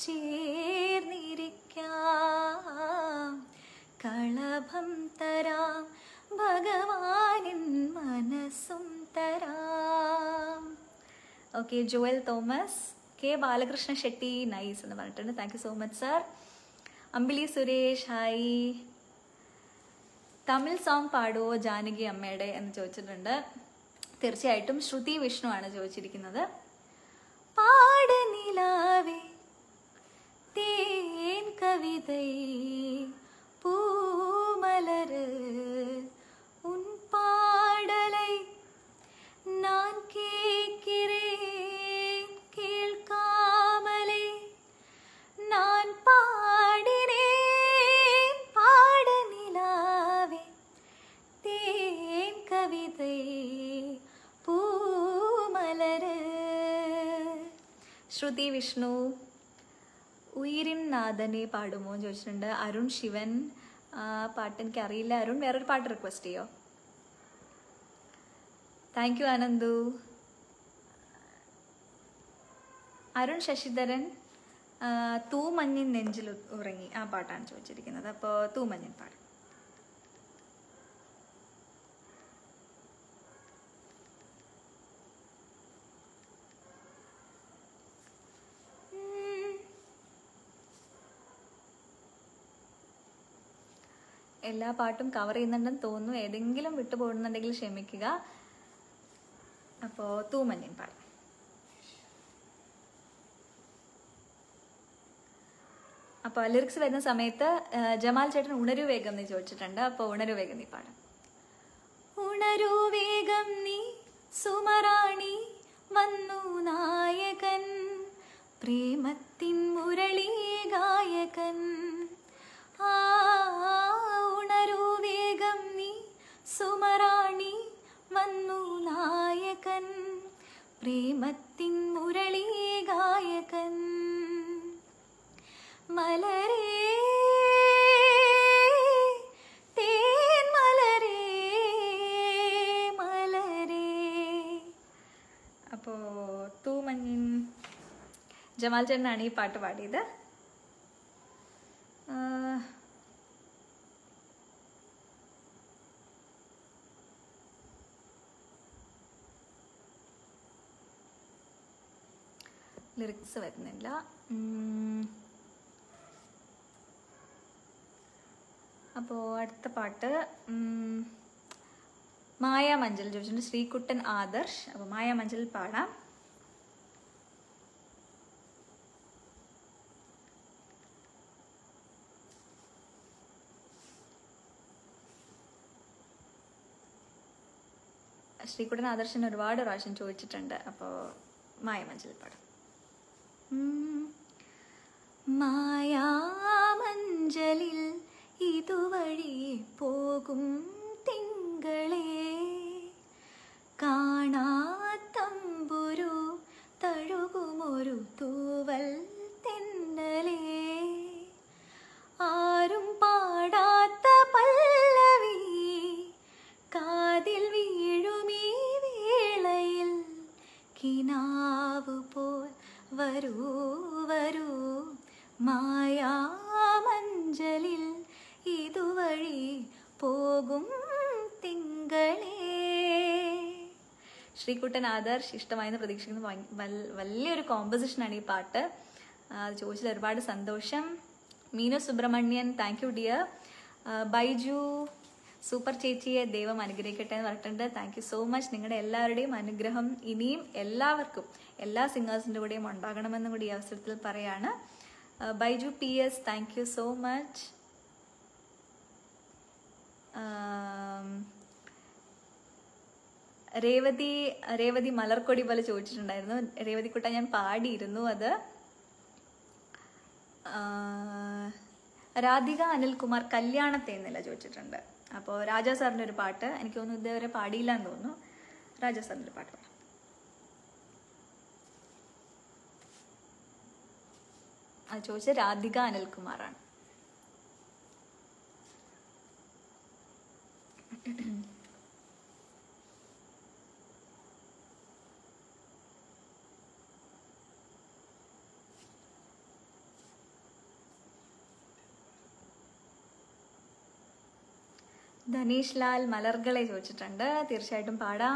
S1: ചേർന്നിരിക്കാം കളഭം തരാം ഭഗവാനിൻ മനസ്സും തരാം okay Joel Thomas K Balakrishna Shetty nice എന്ന് പറഞ്ഞിട്ടുണ്ട് thank you so much sir Ambili Suresh hi Tamil song പാടുവോ ജാനകി അമ്മയുടെ എന്ന് ചോദിച്ചിട്ടുണ്ട് തീർച്ചയായിട്ടും ശ്രുതി വിഷ്ണു ആണ് ചോദിച്ചിരിക്കുന്നത് പാട് നിലാവേ தேன் கவிதை பூமலரு உன் பாடலை நான் கேட்கிறேன் கேட்காமலே நான் பாடினேன் பாட நிலாவே தேன் கவிதை பூமலரு ശ്രുതി വിഷ്ണു ഉയിരിൻ നാഥനെ പാടുമോ എന്ന് ചോദിച്ചിട്ടുണ്ട് അരുൺ ശിവൻ ആ പാട്ട് എനിക്ക് അറിയില്ല അരുൺ വേറൊരു പാട്ട് റിക്വസ്റ്റ് ചെയ്യോ താങ്ക് യു ആനന്ദു അരുൺ ശശിധരൻ ആ, തൂമഞ്ഞിൻ നെഞ്ചിൽ ഉ- ഉറങ്ങി ആ പാട്ടാണ് ചോദിച്ചിരിക്കുന്നത് അപ്പോൾ തൂമഞ്ഞിൻ പാടും ഉം. എല്ലാ പാട്ടും കവർ ചെയ്യുന്നുണ്ടെന്ന് തോന്നുന്നു ഏതെങ്കിലും വിട്ടുപോകുന്നുണ്ടെങ്കിൽ ക്ഷമിക്കുക അപ്പോൾ തൂമഞ്ഞിൻ പാടും അപ്പോൾ ലിറിക്സ് വരുന്ന സമയത്ത് ആ, ജമാൽ ചേട്ടൻ ഉണരു വേഗം നീ ചോദിച്ചിട്ടുണ്ട് അപ്പോൾ ഉണരു വേഗം നീ പാടും ഉണരൂ വേഗം നീ സുമറാണി വന്നു നായകൻ പ്രേമത്തിൻ മുരളി ഗായകൻ ആ ഉണരൂ വേഗം നീ സുമറാണി വന്നു നായകൻ പ്രേമത്തിൻ മുരളി ഗായകൻ മലരേ തേൻ മലരേ മലരേ അപ്പോൾ തൂമഞ്ഞിൻ ജമാൽ ചേട്ടനാണ് ഈ പാട്ട് പാടിയത് ആ, ലിറിക്സ് വരുന്നില്ല ഉം. അപ്പോൾ അടുത്ത പാട്ട് ഉം, മായ മഞ്ചൽ ചോദിച്ചിട്ടുണ്ട് ശ്രീകുട്ടൻ ആദർശ് അപ്പോൾ മായ മഞ്ചൽ പാടാം ശ്രീകുട്ടൻ ആദർശൻ ഒരുപാട് പ്രാവശ്യം ചോദിച്ചിട്ടുണ്ട് അപ്പോൾ മായ മഞ്ചൽ പാടാം ഉം. മായാമഞ്ചലിൽ ഇതുവഴി പോകും തിങ്കളെ കാണാത്തമ്പുരു തഴുകുമൊരു തൂവൽ തെന്നലേ ആരും പാടാത്ത പല്ലവി കാതിൽ വീഴുമീ വേളയിൽ കിനാവ് പോൽ വരൂ വരൂ മായാമഞ്ചലിൽ ഇതുവഴി പോകും തിങ്കളേ ശ്രീകുട്ടൻ ആദർശ് ഇഷ്ടമായെന്ന് പ്രതീക്ഷിക്കുന്നു ഭയ- വൽ- വലിയൊരു കോമ്പസിഷനാണ് ഈ പാട്ട് ആ, അത് ചോദിച്ചതിൽ ഒരുപാട് സന്തോഷം Meenu Subramanian thank you dear Baiju super ചേച്ചിയെ ദൈവം അനുഗ്രഹിക്കട്ടെ എന്ന് പറഞ്ഞിട്ടുണ്ട് താങ്ക് യു സോ മച്ച് നിങ്ങളുടെ എല്ലാവരുടെയും അനുഗ്രഹം ഇനിയും എല്ലാവർക്കും എല്ലാ സിംഗേഴ്സിൻ്റെ കൂടെയും ഉണ്ടാകണമെന്നും കൂടി ഈ അവസരത്തിൽ പറയാണ് ആ, Baiju P S thank you so much Revathi Revathi മലർക്കൊടി പോലെ ചോദിച്ചിട്ടുണ്ടായിരുന്നു രേവതി കുട്ട ഞാൻ പാടിയിരുന്നു അത് ആ, രാധിക അനിൽകുമാർ കല്യാണത്തെ എന്നില്ല ചോദിച്ചിട്ടുണ്ട് അപ്പോൾ രാജാ സാറിൻ്റെ ഒരു പാട്ട് എനിക്ക് തോന്നുന്നു ഇതുവരെ പാടിയില്ല എന്ന് തോന്നുന്നു രാജാ സാറിൻ്റെ ഒരു പാട്ട് പാടാം അത് ചോദിച്ചത് രാധിക അനിൽകുമാറാണ് ധനീഷ് ലാൽ മലർകളെ ചോദിച്ചിട്ടുണ്ട് തീർച്ചയായിട്ടും പാടാം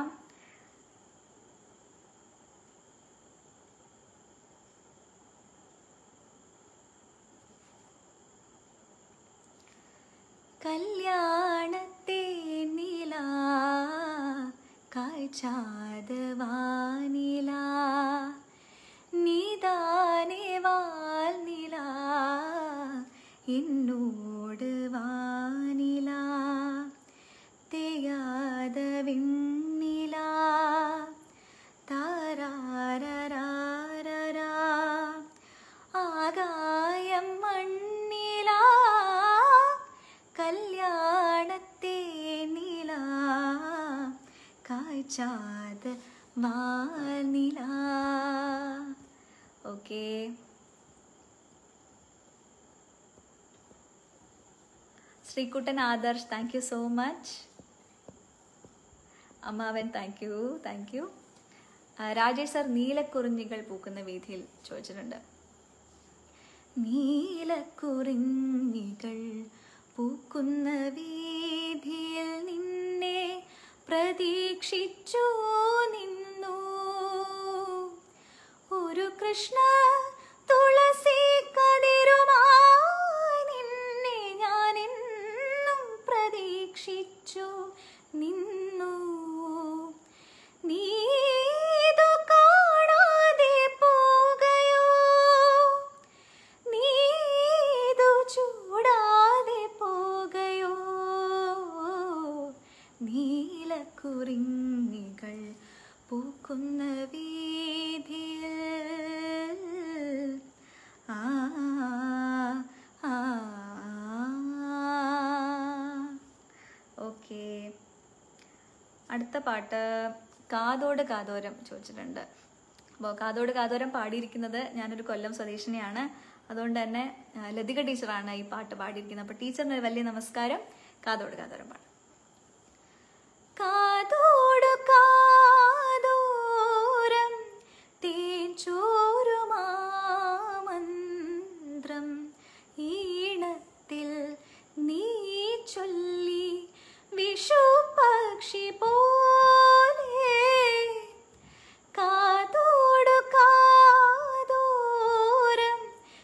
S1: കല്യാണത്തെ നില കാഴ്ചാത വാനില നീതാനേ വാൽനില എന്നോട് വാനില തെയ്യാത വിണ്ണില താരാരരാരരാ ആകായം മണ്ണില കല്യാണത്തെ നില കാഴ്ചാത വാനില okay Sreekuttan Adarsh thank you so much അമ്മാവൻ thank you thank you Rajesh sir നീലക്കുറിഞ്ഞികൾ പൂക്കുന്ന വീതിയിൽ ചോദിച്ചിട്ടുണ്ട് നീലക്കുറിഞ്ഞികൾ പൂക്കുന്ന വീതിയിൽ നിന്നെ പ്രതീക്ഷിച്ചു നിന്നു ഒരു കൃഷ്ണ തുളസി കതിരുമായി നിന്നെ ഞാൻ എന്നും പ്രതീക്ഷിച്ചു നിന്നു നീതു കാണാതെ പോകയോ നീതു ചൂടാതെ പോകയോ നീലക്കുറിഞ്ഞികൾ പൂക്കുന്ന വീതിയിൽ ആ ആ ഓക്കേ അടുത്ത പാട്ട് കാതോട് കാതോരം ചോദിച്ചിട്ടുണ്ട് അപ്പോൾ കാതോട് കാതോരം പാടിയിരിക്കുന്നത് ഞാനൊരു കൊല്ലം സ്വദേശിനിയാണ് അതുകൊണ്ട് തന്നെ ആ, ലതിക ടീച്ചറാണ് ഈ പാട്ട് പാടിയിരിക്കുന്നത് അപ്പോൾ ടീച്ചറിന് ഒരു വലിയ നമസ്കാരം കാതോട് കാതോരം പാടാം കാതോട് കാതോരം തേച്ചോരുമാമന്ത്രം ഈണത്തിൽ നീ ചൊല്ലി വിഷു പക്ഷി പോലെ കാതോട് കാതോരം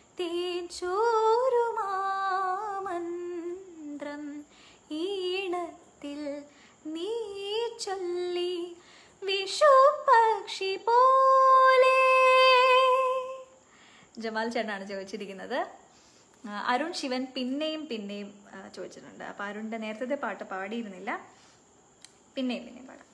S1: തേച്ചോരുമാമന്ത്രം ഈണത്തിൽ നീ ചൊല്ലി വിഷു പക്ഷി പോലെ ജമാൽ ചേട്ടനാണ് ചോദിച്ചിരിക്കുന്നത് ആ, അരുൺ ശിവൻ പിന്നെയും പിന്നെയും ആ, ചോദിച്ചിട്ടുണ്ട് അപ്പൊ അരുണിന്റെ നേരത്തെ പാട്ട് പാടിയിരുന്നില്ല പിന്നെയും പിന്നെയും പാടാം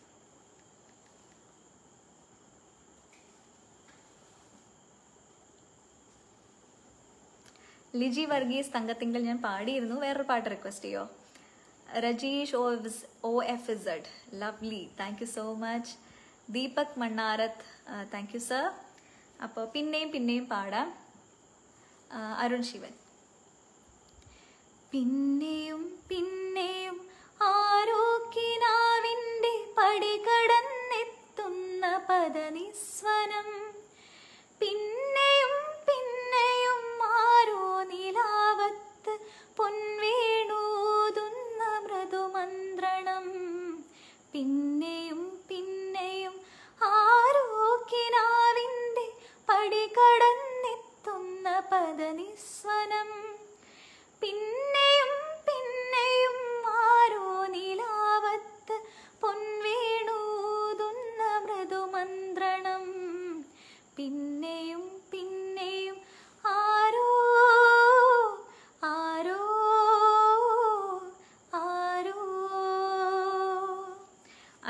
S1: ലിജി വർഗീസ് തങ്കത്തിങ്കൽ ഞാൻ പാടിയിരുന്നു വേറൊരു പാട്ട് റിക്വസ്റ്റ് ചെയ്യോ Rajeesh O O F Z lovely thank you so much Deepak Mannarath thank you sir അപ്പോൾ പിന്നെയും പിന്നെയും പാടാം ആ, അരുൺ ശിവൻ പിന്നെയും പിന്നെയും ആരോക്കിനാവിൻ്റെ പടികടന്നെത്തുന്ന പദനിസ്വനം പിന്നെയും പിന്നെയും ആരോ നിലാവത്ത് പൊൻവേണൂതുന്ന മൃദുമന്ത്രണം പിന്നെയും പിന്നെയും ആരോ കിനാവിൻ്റെ പടികടന്നെത്തുന്ന പദനിസ്വനം പിന്നെയും പിന്നെയും ആരോ നീ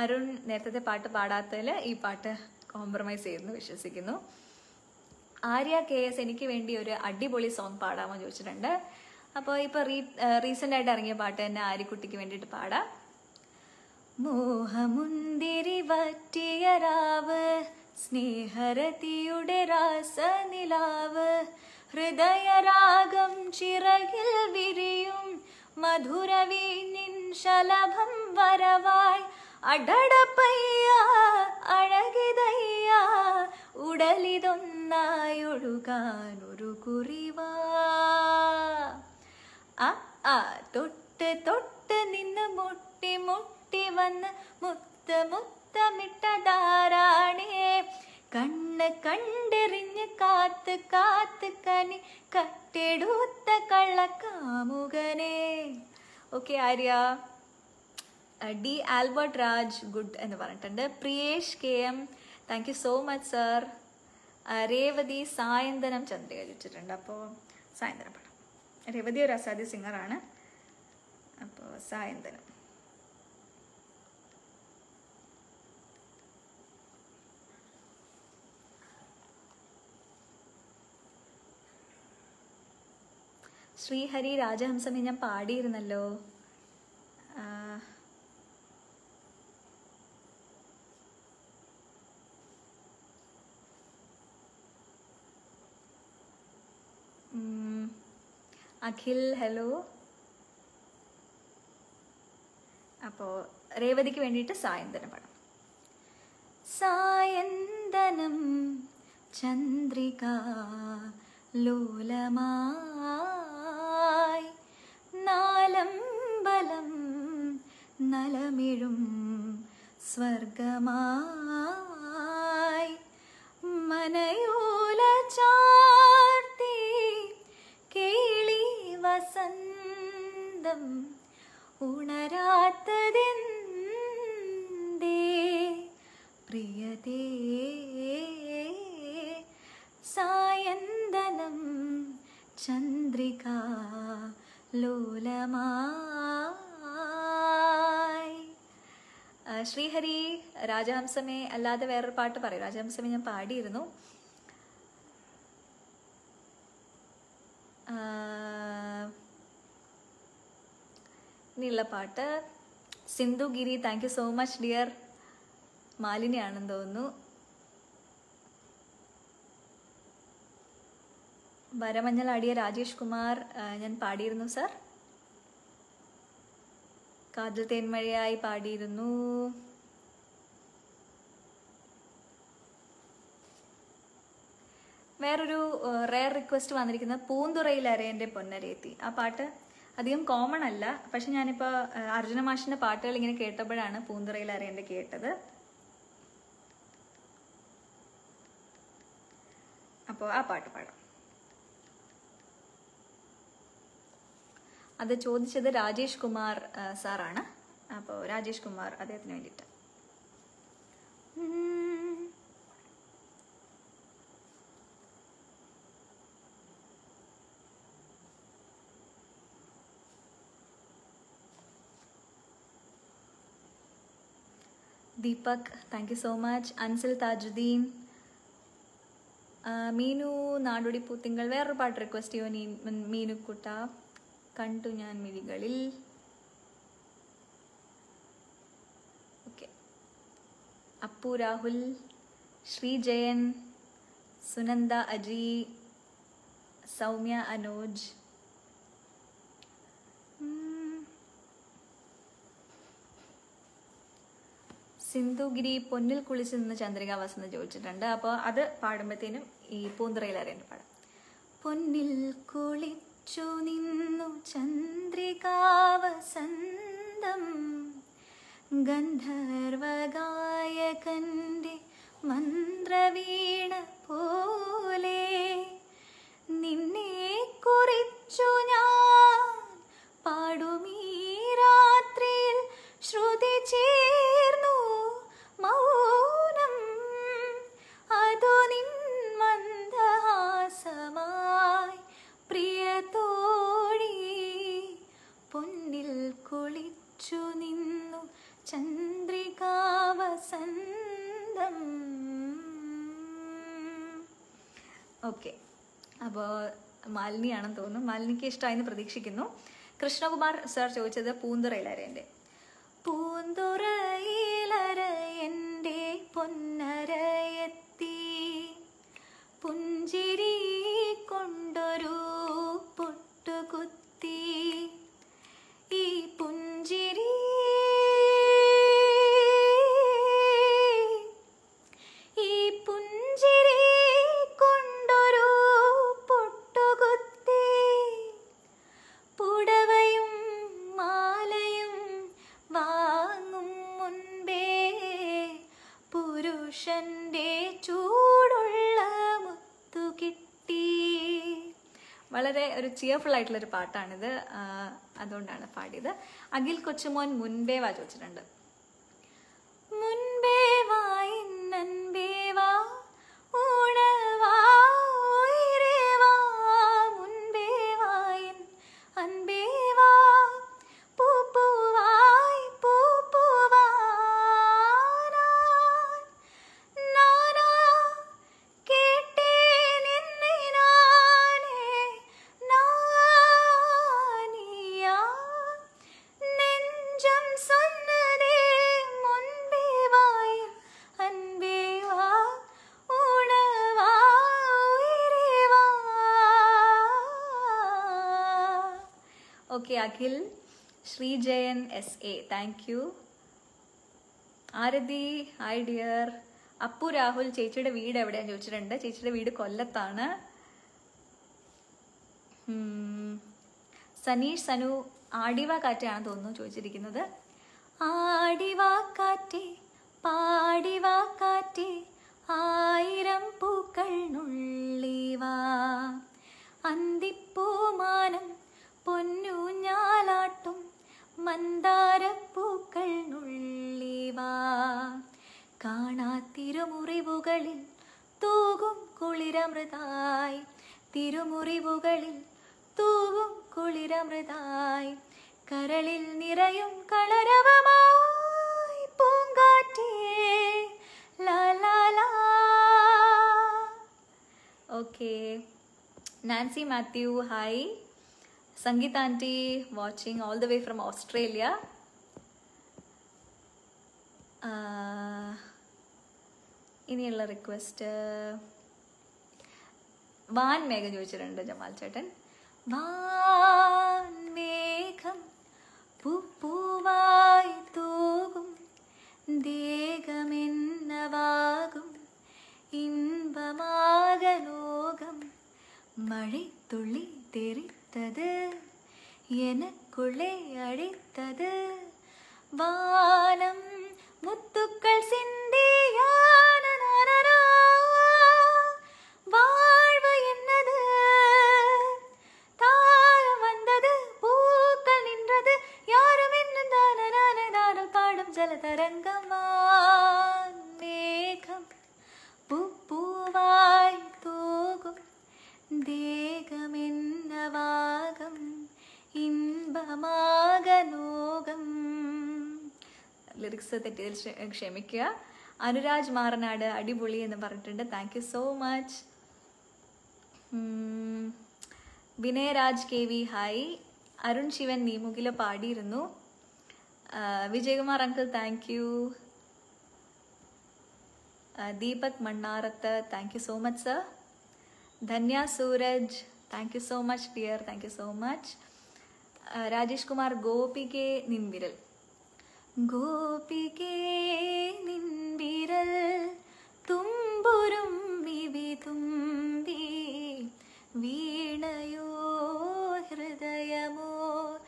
S1: അരുൺ നേരത്തെ പാട്ട് പാടാത്തതിൽ ഈ പാട്ട് കോംപ്രമൈസ് ചെയ്യുന്നു വിശ്വസിക്കുന്നു ആര്യ കെ എസ് എനിക്ക് വേണ്ടി ഒരു അടിപൊളി സോങ് പാടാമോ ചോദിച്ചിട്ടുണ്ട് അപ്പോൾ ഇപ്പോൾ റീ റീസെൻ്റ് ആയിട്ട് ഇറങ്ങിയ പാട്ട് തന്നെ ആര്യക്കുട്ടിക്ക് വേണ്ടിയിട്ട് പാടാം മോഹമുന്തിരി വറ്റിയ രാവ് സ്നേഹരതിയുടെ രാസനിലാവ് ഹൃദയരാഗം ചിറകിൽ വിരിയും മധുരവീനിൻ ശലഭം വരവായി അടടപ്പയ്യ അഴകിതയ്യ ഉടലിതൊന്നായി ഒഴുകാൻ ഒരു കുറിവാ ആ ആ തൊട്ട് തൊട്ട് നിന്ന് മുട്ടി മുട്ടി വന്ന് മുത്ത മുത്തമിട്ടതാരാണേ കണ്ണ് കണ്ടെറിഞ്ഞ് കാത്ത് കാത്ത് കനി കട്ടെടുത്ത കള്ളക്കാമുകനെ okay Arya D Albert Raj good എന്ന് പറഞ്ഞിട്ടുണ്ട് Priyesh K M thank you so much sir Revathi സായന്തനം ചന്ദ്രിക ചോദിച്ചിട്ടുണ്ട് അപ്പോൾ സായന്തനം പടം രേവതി ഒരു അസാധ്യ സിംഗറാണ് അപ്പോൾ സായന്തനം ശ്രീഹരി രാജഹംസമേ ഞാൻ പാടിയിരുന്നല്ലോ ആ, ഉം, അഖിൽ ഹലോ അപ്പോൾ രേവതിക്ക് വേണ്ടിയിട്ട് സായന്തനം പാടാം സായന്തനം ചന്ദ്രിക ലോലമായി നാലമ്പലം നലമിഴും സ്വർഗമായി മനയോല ചാർത്തി കേളി വസന്തം ഉണരാത്തതെന്തേ പ്രിയതേ സായന്തനം ചന്ദ്രിക ലോലമായി ആ, ശ്രീഹരി രാജഹംസമേ അല്ലാതെ വേറൊരു പാട്ട് പറയും രാജഹംസമേ ഞാൻ പാടിയിരുന്നു ആ, ഇനിയുള്ള പാട്ട് സിന്ധുഗിരി thank you so much dear മാലിന്യാണെന്ന് തോന്നുന്നു വരമഞ്ഞളാടിയ രാജേഷ് കുമാർ ആ, ഞാൻ പാടിയിരുന്നു സർ കാതിൽ തേന്മഴയായി പാടിയിരുന്നു വേറൊരു റെയർ റിക്വസ്റ്റ് വന്നിരിക്കുന്നത് പൂന്തുറയിൽ അരയൻ്റെ പൊന്നരയെത്തി ആ പാട്ട് അധികം കോമൺ അല്ല പക്ഷെ ഞാനിപ്പോൾ അർജുന മാഷിന്റെ പാട്ടുകൾ ഇങ്ങനെ കേട്ടപ്പോഴാണ് പൂന്തുറയിൽ അരയൻ്റെ കേട്ടത് അപ്പോൾ ആ പാട്ട് പാടാം അത് ചോദിച്ചത് രാജേഷ് കുമാർ ആ, സാറാണ് അപ്പോൾ രാജേഷ് കുമാർ അദ്ദേഹത്തിന് വേണ്ടിയിട്ട് ഉം. Deepak thank you so much Ansil Thajudheen ആ, മീനു നാടോടി പൂത്തിങ്കൾ വേറൊരു പാട്ട് റിക്വസ്റ്റ് ചെയ്യോ നീ മീനുക്കുട്ട കണ്ടു ഞാൻ മിഴികളിൽ ഓക്കെ അപ്പു രാഹുൽ ശ്രീജയൻ സുനന്ദ അജി സൗമ്യ അനോജ് ഉം. സിന്ധുഗിരി പൊന്നിൽ കുളിച്ച് നിന്ന് ചന്ദ്രിക വസന്ത ചോദിച്ചിട്ടുണ്ട് അപ്പോൾ അത് പാടുമ്പോഴത്തേനും ഈ പൂന്തുറയിൽ അറിയേണ്ട പാടാം പൊന്നിൽ കുളിച്ചു നിന്നു ചന്ദ്രികാവസന്തം ഗന്ധർവഗായകന്റെ മന്ത്രവീണ പോലെ നിന്നെ കുറിച്ചു ഞാൻ പാടുമീ രാത്രിയിൽ ശ്രുതി ചേർന്നു മൗനം അതു നിൻ മന്ദഹാസമായി പ്രിയതോഴി പൊന്നിൽ കുളിച്ചു നിന്നു ചന്ദ്രികാ ഓക്കെ അപ്പോൾ മാലിനിയാണെന്ന് തോന്നുന്നു മാലിനിക്ക് ഇഷ്ടമായെന്ന് പ്രതീക്ഷിക്കുന്നു കൃഷ്ണകുമാർ സാർ ചോദിച്ചത് പൂന്തുറയിലരേൻ്റെ പൂന്തുറയിലര എൻ്റെ പൊന്നരയെത്തി പുഞ്ചിരി കൊണ്ടൊരു പൊട്ടുകുത്തി ഈ പുഞ്ചിരി ഈ പുഞ്ചിരി കൊണ്ടൊരു പൊട്ടുകുത്തി പുടവയും മാലയും വാങ്ങും മുൻപേ പുരുഷന്റെ ചൂടുള്ള മുത്തു കിട്ടി വളരെ ഒരു ചിയർഫുൾ ആയിട്ടുള്ള ഒരു പാട്ടാണിത് ആ, അതുകൊണ്ടാണ് പാടിയത് അഖിൽ കൊച്ചുമോൻ മുൻപേ വാ ചോദിച്ചിട്ടുണ്ട് മുൻപേ വാ ഇന്നൻപേ വാ ഊണവാ ഉയിരേ വാ മുൻപേ വാ ഇൻ അൻപേ വാ പൂപ്പൂവായി പൂപ്പൂവാനാൻ നാനാ കേട്ടേൻ என்னை நானே நானியா நெஞ்சம் சொன்னதே முன்பே வாய் அன்பே வா உணவா உயிரே வா okay Akhil Sreejayan S A thank you Arathi hi dear Appu Rahul ചേച്ചിയുടെ വീട് എവിടെയാന്ന് ചോദിച്ചിട്ടുണ്ട് ചേച്ചിയുടെ വീട് കൊല്ലത്താണ് ഉം. സനീഷ് സനു ആടിവ കാറ്റാണ് തോന്നുന്നു ചോദിച്ചിരിക്കുന്നത് ആടിവ കാറ്റേ പാടിവ കാറ്റേ ആയിരം പൂക്കൾ നുള്ളിവാ അന്തിപ്പൂമാനം പൊന്നൂഞ്ഞാലാട്ടും മന്ദാരപ്പൂക്കൾ നുള്ളിവാ കാണാത്തിരുമുറിവുകളിൽ തൂകും കുളിരമൃതായി തിരുമുറിവുകളിൽ തൂവും കുളിരമൃതായി കരളിൽ നിറയും കളരവമായി പൂങ്കാറ്റേ ലാ ലാ ലാ okay Nancy Mathew hi Sangeetha aunty watching all the way from Australia ഇനിയുള്ള റിക്വസ്റ്റ് വാൻ മേഘം ചോദിച്ചിട്ടുണ്ട് ജമാൽ ചേട്ടൻ വാൻ മേഘം പൂപ്പൂവായി തൂകും ദേഹമെന്നവാകും ഇன்பമാകലോകം മഴത്തുള്ളി തെറിത്തത് എനക്കുള്ളേ അഴിത്തത് വാനം മുത്തുക്കൾ സിന്ധിയാനനനനാ. வாழ்வு என்னது தாரம் வந்தது பூக்கள் நின்றது யாரும் இன்னும் தானநானதானல் பாடும் ஜலதரங்கமான் மேகம் പൂപ്പൂവായി തൂകും ദേഹമെന്നവാകം ഇമ്പമാകലോകം ലിറിക്സ് തെറ്റിയതിൽ ക്ഷ- ക്ഷമിക്കുക അനുരാജ് മാറനാട് അടിപൊളി എന്ന് പറഞ്ഞിട്ടുണ്ട് thank you so much Vinayaraj K V hi Arun Sivan നീമുകില പാടിയിരുന്നു ആ, Vijayakumar uncle thank you Deepak Mannarath thank you so much sir Dhanya Sooraj thank you so much dear thank you so much Rajesh Kumar ഗോപികെ നിൻവിരൽ ഗോപികെ നിൻവിരൽ തുമ്പുരും വിവി തുമ്പി വീണയോ ഹൃദയമോ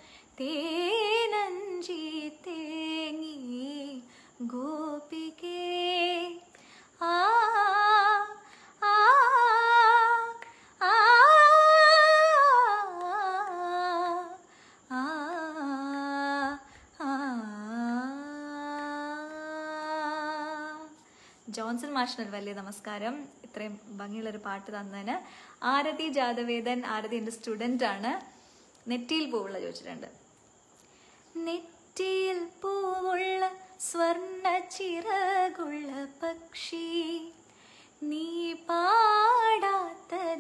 S1: തേനഞ്ചി തേങ്ങി ഗോപികേ ആ ആ ആ ആ ജോൺസൺ മാഷിന് ഒരു വലിയ നമസ്കാരം ഇത്രയും ഭംഗിയുള്ളൊരു പാട്ട് തന്നതിന് ആരതി ജാതവേദൻ ആരതി എൻ്റെ സ്റ്റുഡൻ്റ് ആണ് നെറ്റിയിൽ പൂവുള്ള ചോദിച്ചിട്ടുണ്ട് നെറ്റിയിൽ പൂവുള്ള സ്വർണ്ണ ചിറകുള്ള പക്ഷി നീ പാടാത്ത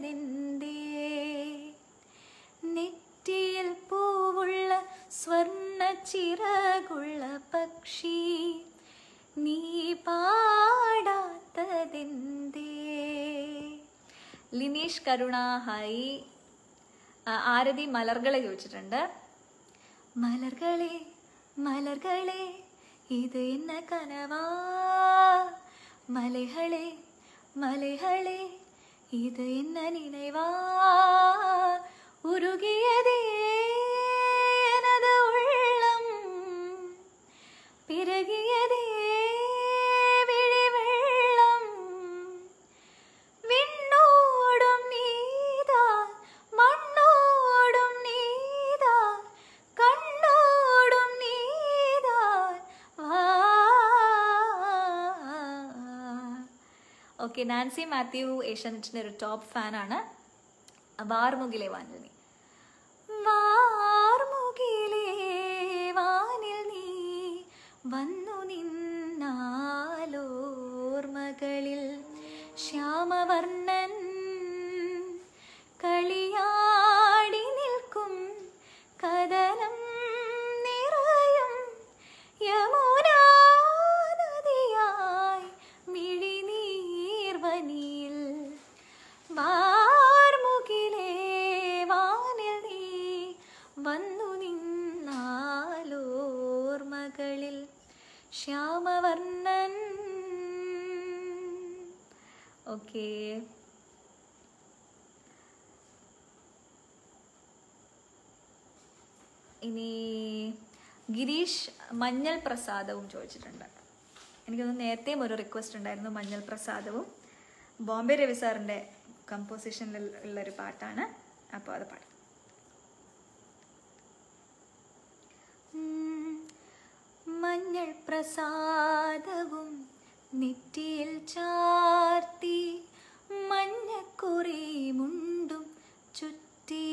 S1: ലിനീഷ് കരുണ ഹായ് ആ, ആരതി മലർകളെ ചോദിച്ചിട്ടുണ്ട് മലർകളെ മലർകളെ ഇത് എന്ന കനവാ മലകളെ മലകളെ ഇത് എന്ന നിனைவா ഉരുകിയതേ எனது உள்ளம் பிறகியதே விழிவெள்ளம் விண்ணோடும் நீதான் மண்ணோடும் நீதான் கண்ணோடும் நீதான் ഓക്കെ നാൻസി മാത്യു ഏഷ്യാനെറ്റിന്റെ ഒരു ടോപ്പ് ഫാനാണ് വാർമുകിലെ വാനിൽ നീ വാർമുകിലേ വാനിൽ നീ വന്നു നിന്നാലോർമകളിൽ ശ്യാമവർണ്ണൻ കളിയാടി നിൽക്കും കഥനം നിറയും യമുനാ നദിയായി മിഴിനീർവനിയിൽ വാർമുകിലേ വാനിൽ നീ വന്നു നിന്നാലോർമകളിൽ ശ്യാമവർണ്ണൻ ഓക്കേ ഇനി ഗിരീഷ് മഞ്ഞൾ പ്രസാദവും ചോദിച്ചിട്ടുണ്ട് എനിക്കൊന്ന് നേരത്തെയും ഒരു റിക്വസ്റ്റ് ഉണ്ടായിരുന്നു മഞ്ഞൾ പ്രസാദവും ബോംബെ രവി സാറിൻ്റെ കമ്പോസിഷനിൽ ഉള്ളൊരു പാട്ടാണ് അപ്പോൾ അത് പാടാം ഉം, മഞ്ഞൾ പ്രസാദവും നെറ്റിയിൽ ചാർത്തി മഞ്ഞക്കുറി മുണ്ടും ചുറ്റി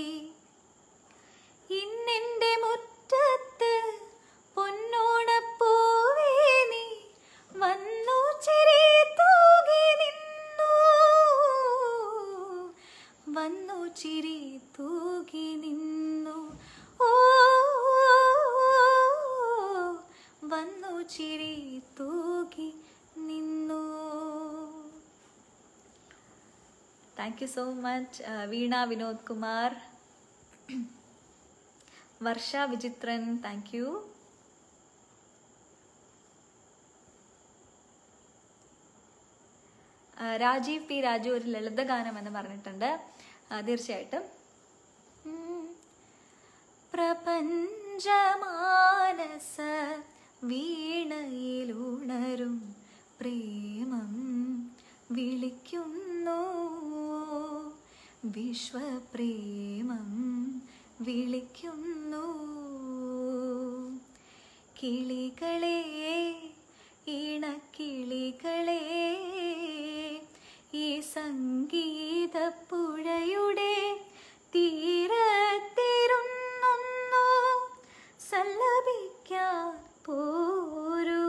S1: ഇന്നെന്റെ മുറ്റത്ത് പൊന്നോണപ്പൂവേ നീ വന്നു ചിരി തൂകി നിന്നു വന്നു ചിരി തൂകി നിന്നു ഓ വന്നു ചിരി തൂകി നിന്നു thank you so much Veena Vinod Kumar Varsha Vichithran thank you Rajeev P Raju ഒരു ലളിതഗാനം എന്ന് പറഞ്ഞിട്ടുണ്ട് ആ, തീർച്ചയായിട്ടും ഉം. പ്രപഞ്ചമാനസ വീണയിലുണരും പ്രേമം വിളിക്കുന്നു വിശ്വപ്രേമം വിളിക്കുന്നു കിളികളെ ഇണക്കിളികളെ ഈ സംഗീതപ്പുഴയുടെ തീരത്തിരുന്നൊന്നു സല്ലപിക്കാൻ പോരൂ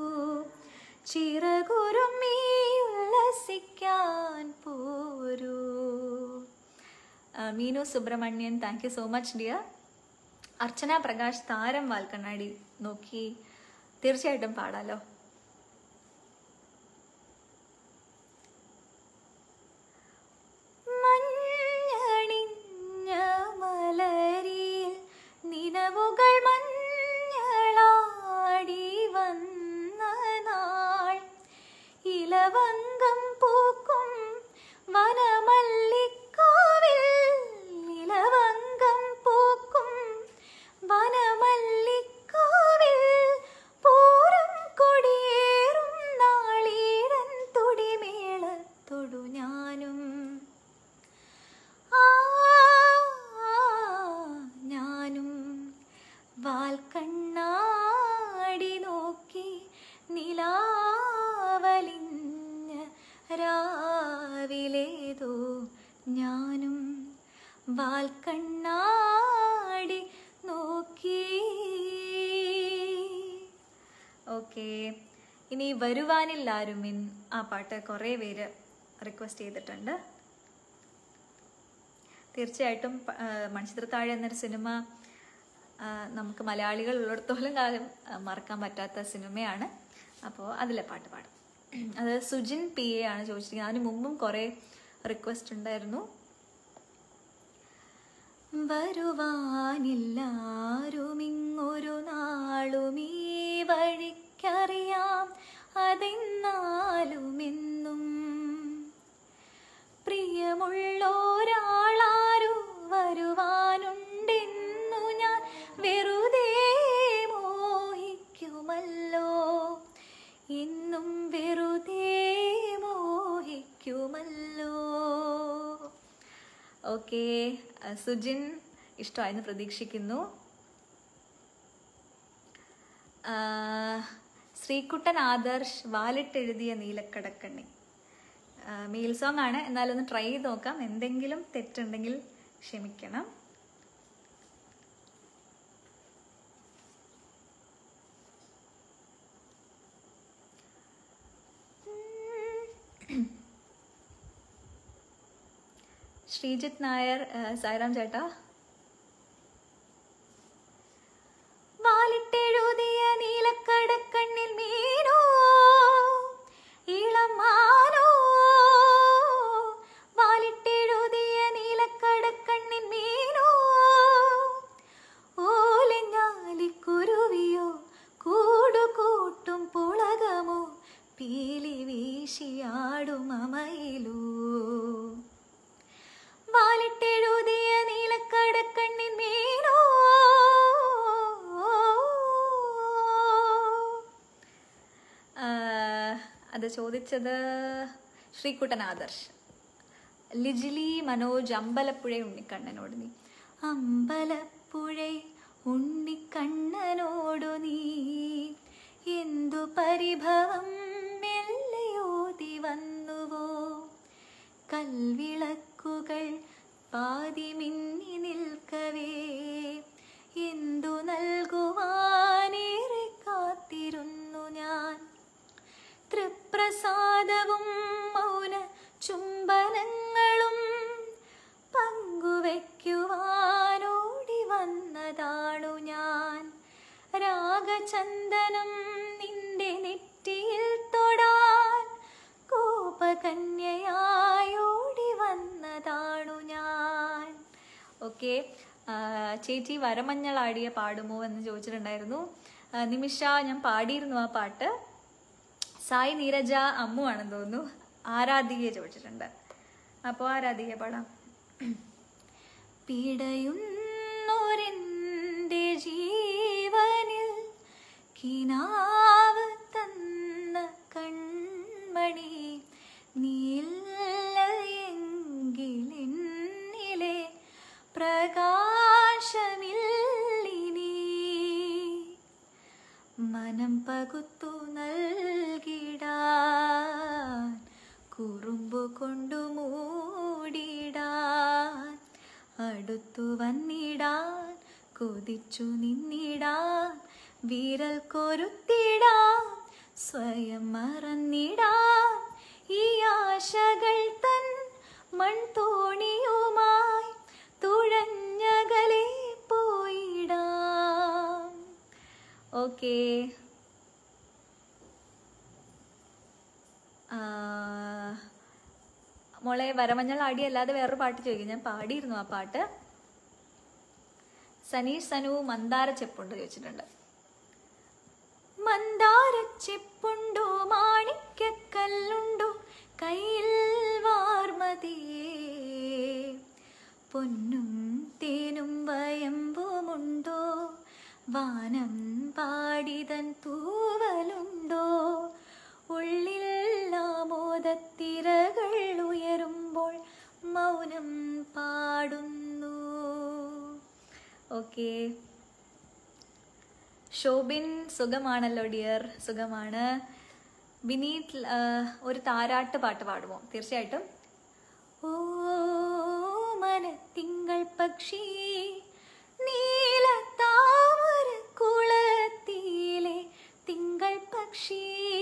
S1: ചിറകുരുമ്മി ഉല്ലസിക്കാൻ പോരൂ ആ, Meenu Subramanian thank you so much dear Archana Prakash താരം വാൽക്കണ്ണാടി നോക്കി തീർച്ചയായിട്ടും പാടാലോ മഞ്ഞണിഞ്ഞ മലരിൽ നിലവുകൾ മഞ്ഞളാടി വന്ന നാൾ ഇലവങ്കം പൂക്കും വനമല്ലിക്കാവിൽ ഇലവങ്കം പൂക്കും വനമല്ലിക്കാവിൽ പൂരം കൊടിയേറും നാളീരൻ തുടിമേളത്തൊടു ഞാനും ആ ഞാനും വാൽക്കണ്ണാടി നോക്കി നിലാവലിഞ്ഞ രാവിലേതോ ഞാനും വാൽക്കണ്ണാടി നോക്കി ഓക്കെ ഇനി വരുവാനിൽ ആരുമിൻ ആ പാട്ട് കുറേ പേര് റിക്വസ്റ്റ് ചെയ്തിട്ടുണ്ട് തീർച്ചയായിട്ടും പ- ആ, മണിച്ചിത്രത്താഴ് എന്നൊരു സിനിമ ആ, നമുക്ക് മലയാളികൾ ഉള്ളിടത്തോളം കാലം ആ, മറക്കാൻ പറ്റാത്ത സിനിമയാണ് അപ്പോൾ അതിലെ പാട്ട് പാടും അത് സുജിൻ പി എ ആണ് ചോദിച്ചിരിക്കുന്നത് അതിന് മുമ്പും കുറേ റിക്വസ്റ്റ് ഉണ്ടായിരുന്നു വരുവാനില്ലാരുമിങ്ങൊരു നാളും ഈ വഴിക്കറിയാം അതെന്നാലുമെന്നും പ്രിയമുള്ളൊരാളാരു വരുവാനുണ്ടെന്നു ഞാൻ വെറുതെ മോഹിക്കുമല്ലോ എന്നും വെറുതെ മോഹിക്കുമല്ലോ ഓക്കെ സുജിൻ ഇഷ്ടമായെന്ന് പ്രതീക്ഷിക്കുന്നു ആ, ശ്രീകുട്ടൻ ആദർശ് വാലിട്ടെഴുതിയ നീലക്കടക്കണ്ണി മെയിൽ സോങ് ആണ് എന്നാലൊന്ന് ട്രൈ ചെയ്ത് നോക്കാം എന്തെങ്കിലും തെറ്റുണ്ടെങ്കിൽ ക്ഷമിക്കണം ശ്രീജിത്ത് നായർ ആ, സായിറാം ചേട്ടാ വാലിട്ടെഴുതിയ നീലക്കടക്കണ്ണിൽ മീനോ ഇളമാനോ വാലിട്ടെഴുതിയ നീലക്കടക്കണ്ണിൽ മീനോ ഓലഞ്ഞാലിക്കുരുവിയോ കൂടുകൂട്ടും പുളകമോ പീലി വീശിയാടും അമയിലൂ വാലിട്ടെഴുതിയ നീലക്കടക്കണ്ണിൻ മീനോ ആ, അത് ചോദിച്ചത് ശ്രീകുട്ടൻ ആദർശ് ലിജിലി മനോജ് അമ്പലപ്പുഴ ഉണ്ണിക്കണ്ണനോട് നീ അമ്പലപ്പുഴ ഉണ്ണിക്കണ്ണനോടു നീ എന്തു പരിഭവം മെല്ലയോതി വന്നുവോ കൽവിളക്കുകൾ പാതി മിന്നി നിൽക്കവേ എന്തു നൽകുവാനേറെ കാത്തിരുന്നു ഞാൻ തൃപ്രസാദവും മൗന ചുംബനങ്ങളും പങ്കുവയ്ക്കുവാനോടി വന്നതാണു ഞാൻ രാഗചന്ദനം നിന്റെ നെറ്റിയിൽ തൊടാൻ കോപകന്യയായോടി വന്നതാണു ഞാൻ ഓക്കെ ചേച്ചി വരമഞ്ഞളാടിയ പാടുമോ എന്ന് ചോദിച്ചിട്ടുണ്ടായിരുന്നു ആ, നിമിഷ ഞാൻ പാടിയിരുന്നു ആ പാട്ട് സായി നീരജ അമ്മു ആണെന്ന് തോന്നുന്നു ആരാധികയെ ചോദിച്ചിട്ടുണ്ട് അപ്പോൾ ആരാധിക പാടാം പിടയുന്നൊരെൻ്റെ ജീവനിൽ കിനാവ് തന്ന കൺമണി നീല്ലയെങ്കിലെന്നിലെ പ്രകാശമില്ലിനി മനം പകുത്തു നൽകിടാൻ കുറുമ്പു കൊണ്ടു മൂടിടാൻ അടുത്തു വന്നിടാൻ കൊതിച്ചു നിന്നിടാൻ വിരൽ കൊരുത്തിടാൻ സ്വയം മറന്നിടാൻ ഈ ആശകൾ തൻ മൺതോണിയുമായി തുഴഞ്ഞകലെ പോയിടാം ഓക്കേ ആ, മോളെ വരമഞ്ഞൾ ആടി അല്ലാതെ വേറൊരു പാട്ട് ചോദിക്കും ഞാൻ പാടിയിരുന്നു ആ പാട്ട് സനീഷ് സനു മന്ദാര ചെപ്പുണ്ട് ചോദിച്ചിട്ടുണ്ട് മന്ദാര ചെപ്പുണ്ടോ മാണിക്കല്ലുണ്ടോ കയ്യിൽ വാർമതിയേ പൊന്നും തേനും വയമ്പുമുണ്ടോ വാനം പാടിതൻ തൂവലുണ്ടോ ഉള്ളിൽ ആമോദത്തിരകൾ ഉയരുമ്പോൾ മൗനം പാടുന്നു ഓക്കെ ഷോബിൻ സുഖമാണല്ലോ ഡിയർ സുഖമാണ് വിനീത് ആ, ഒരു താരാട്ട് പാട്ട് പാടുമോ തീർച്ചയായിട്ടും ഓ മനത്തിങ്കൾ പക്ഷി നീല താമര കുളത്തിലെ തിങ്കൾ പക്ഷി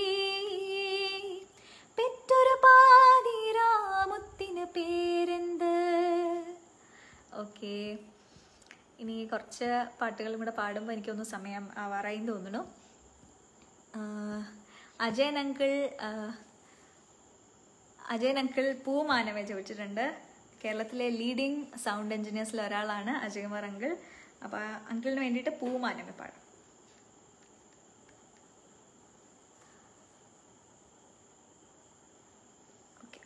S1: പെറ്റൊരു പാതിരാമുത്തിന് പേരെന്ത് ഓക്കെ ഇനി കുറച്ച് പാട്ടുകളും കൂടെ പാടുമ്പോൾ എനിക്കൊന്ന് സമയം ആവാറായി എന്ന് തോന്നുന്നു ആ, അജയൻ അങ്കിൾ ആ, അജയൻ അങ്കിൾ പൂമാനവെ ചോദിച്ചിട്ടുണ്ട് കേരളത്തിലെ ലീഡിംഗ് സൗണ്ട് എഞ്ചിനീയേഴ്സിൽ ഒരാളാണ് അജയകുമാർ അങ്കിൾ അപ്പോൾ അങ്കിളിന് വേണ്ടിയിട്ട് പൂമാനവെ പാടും okay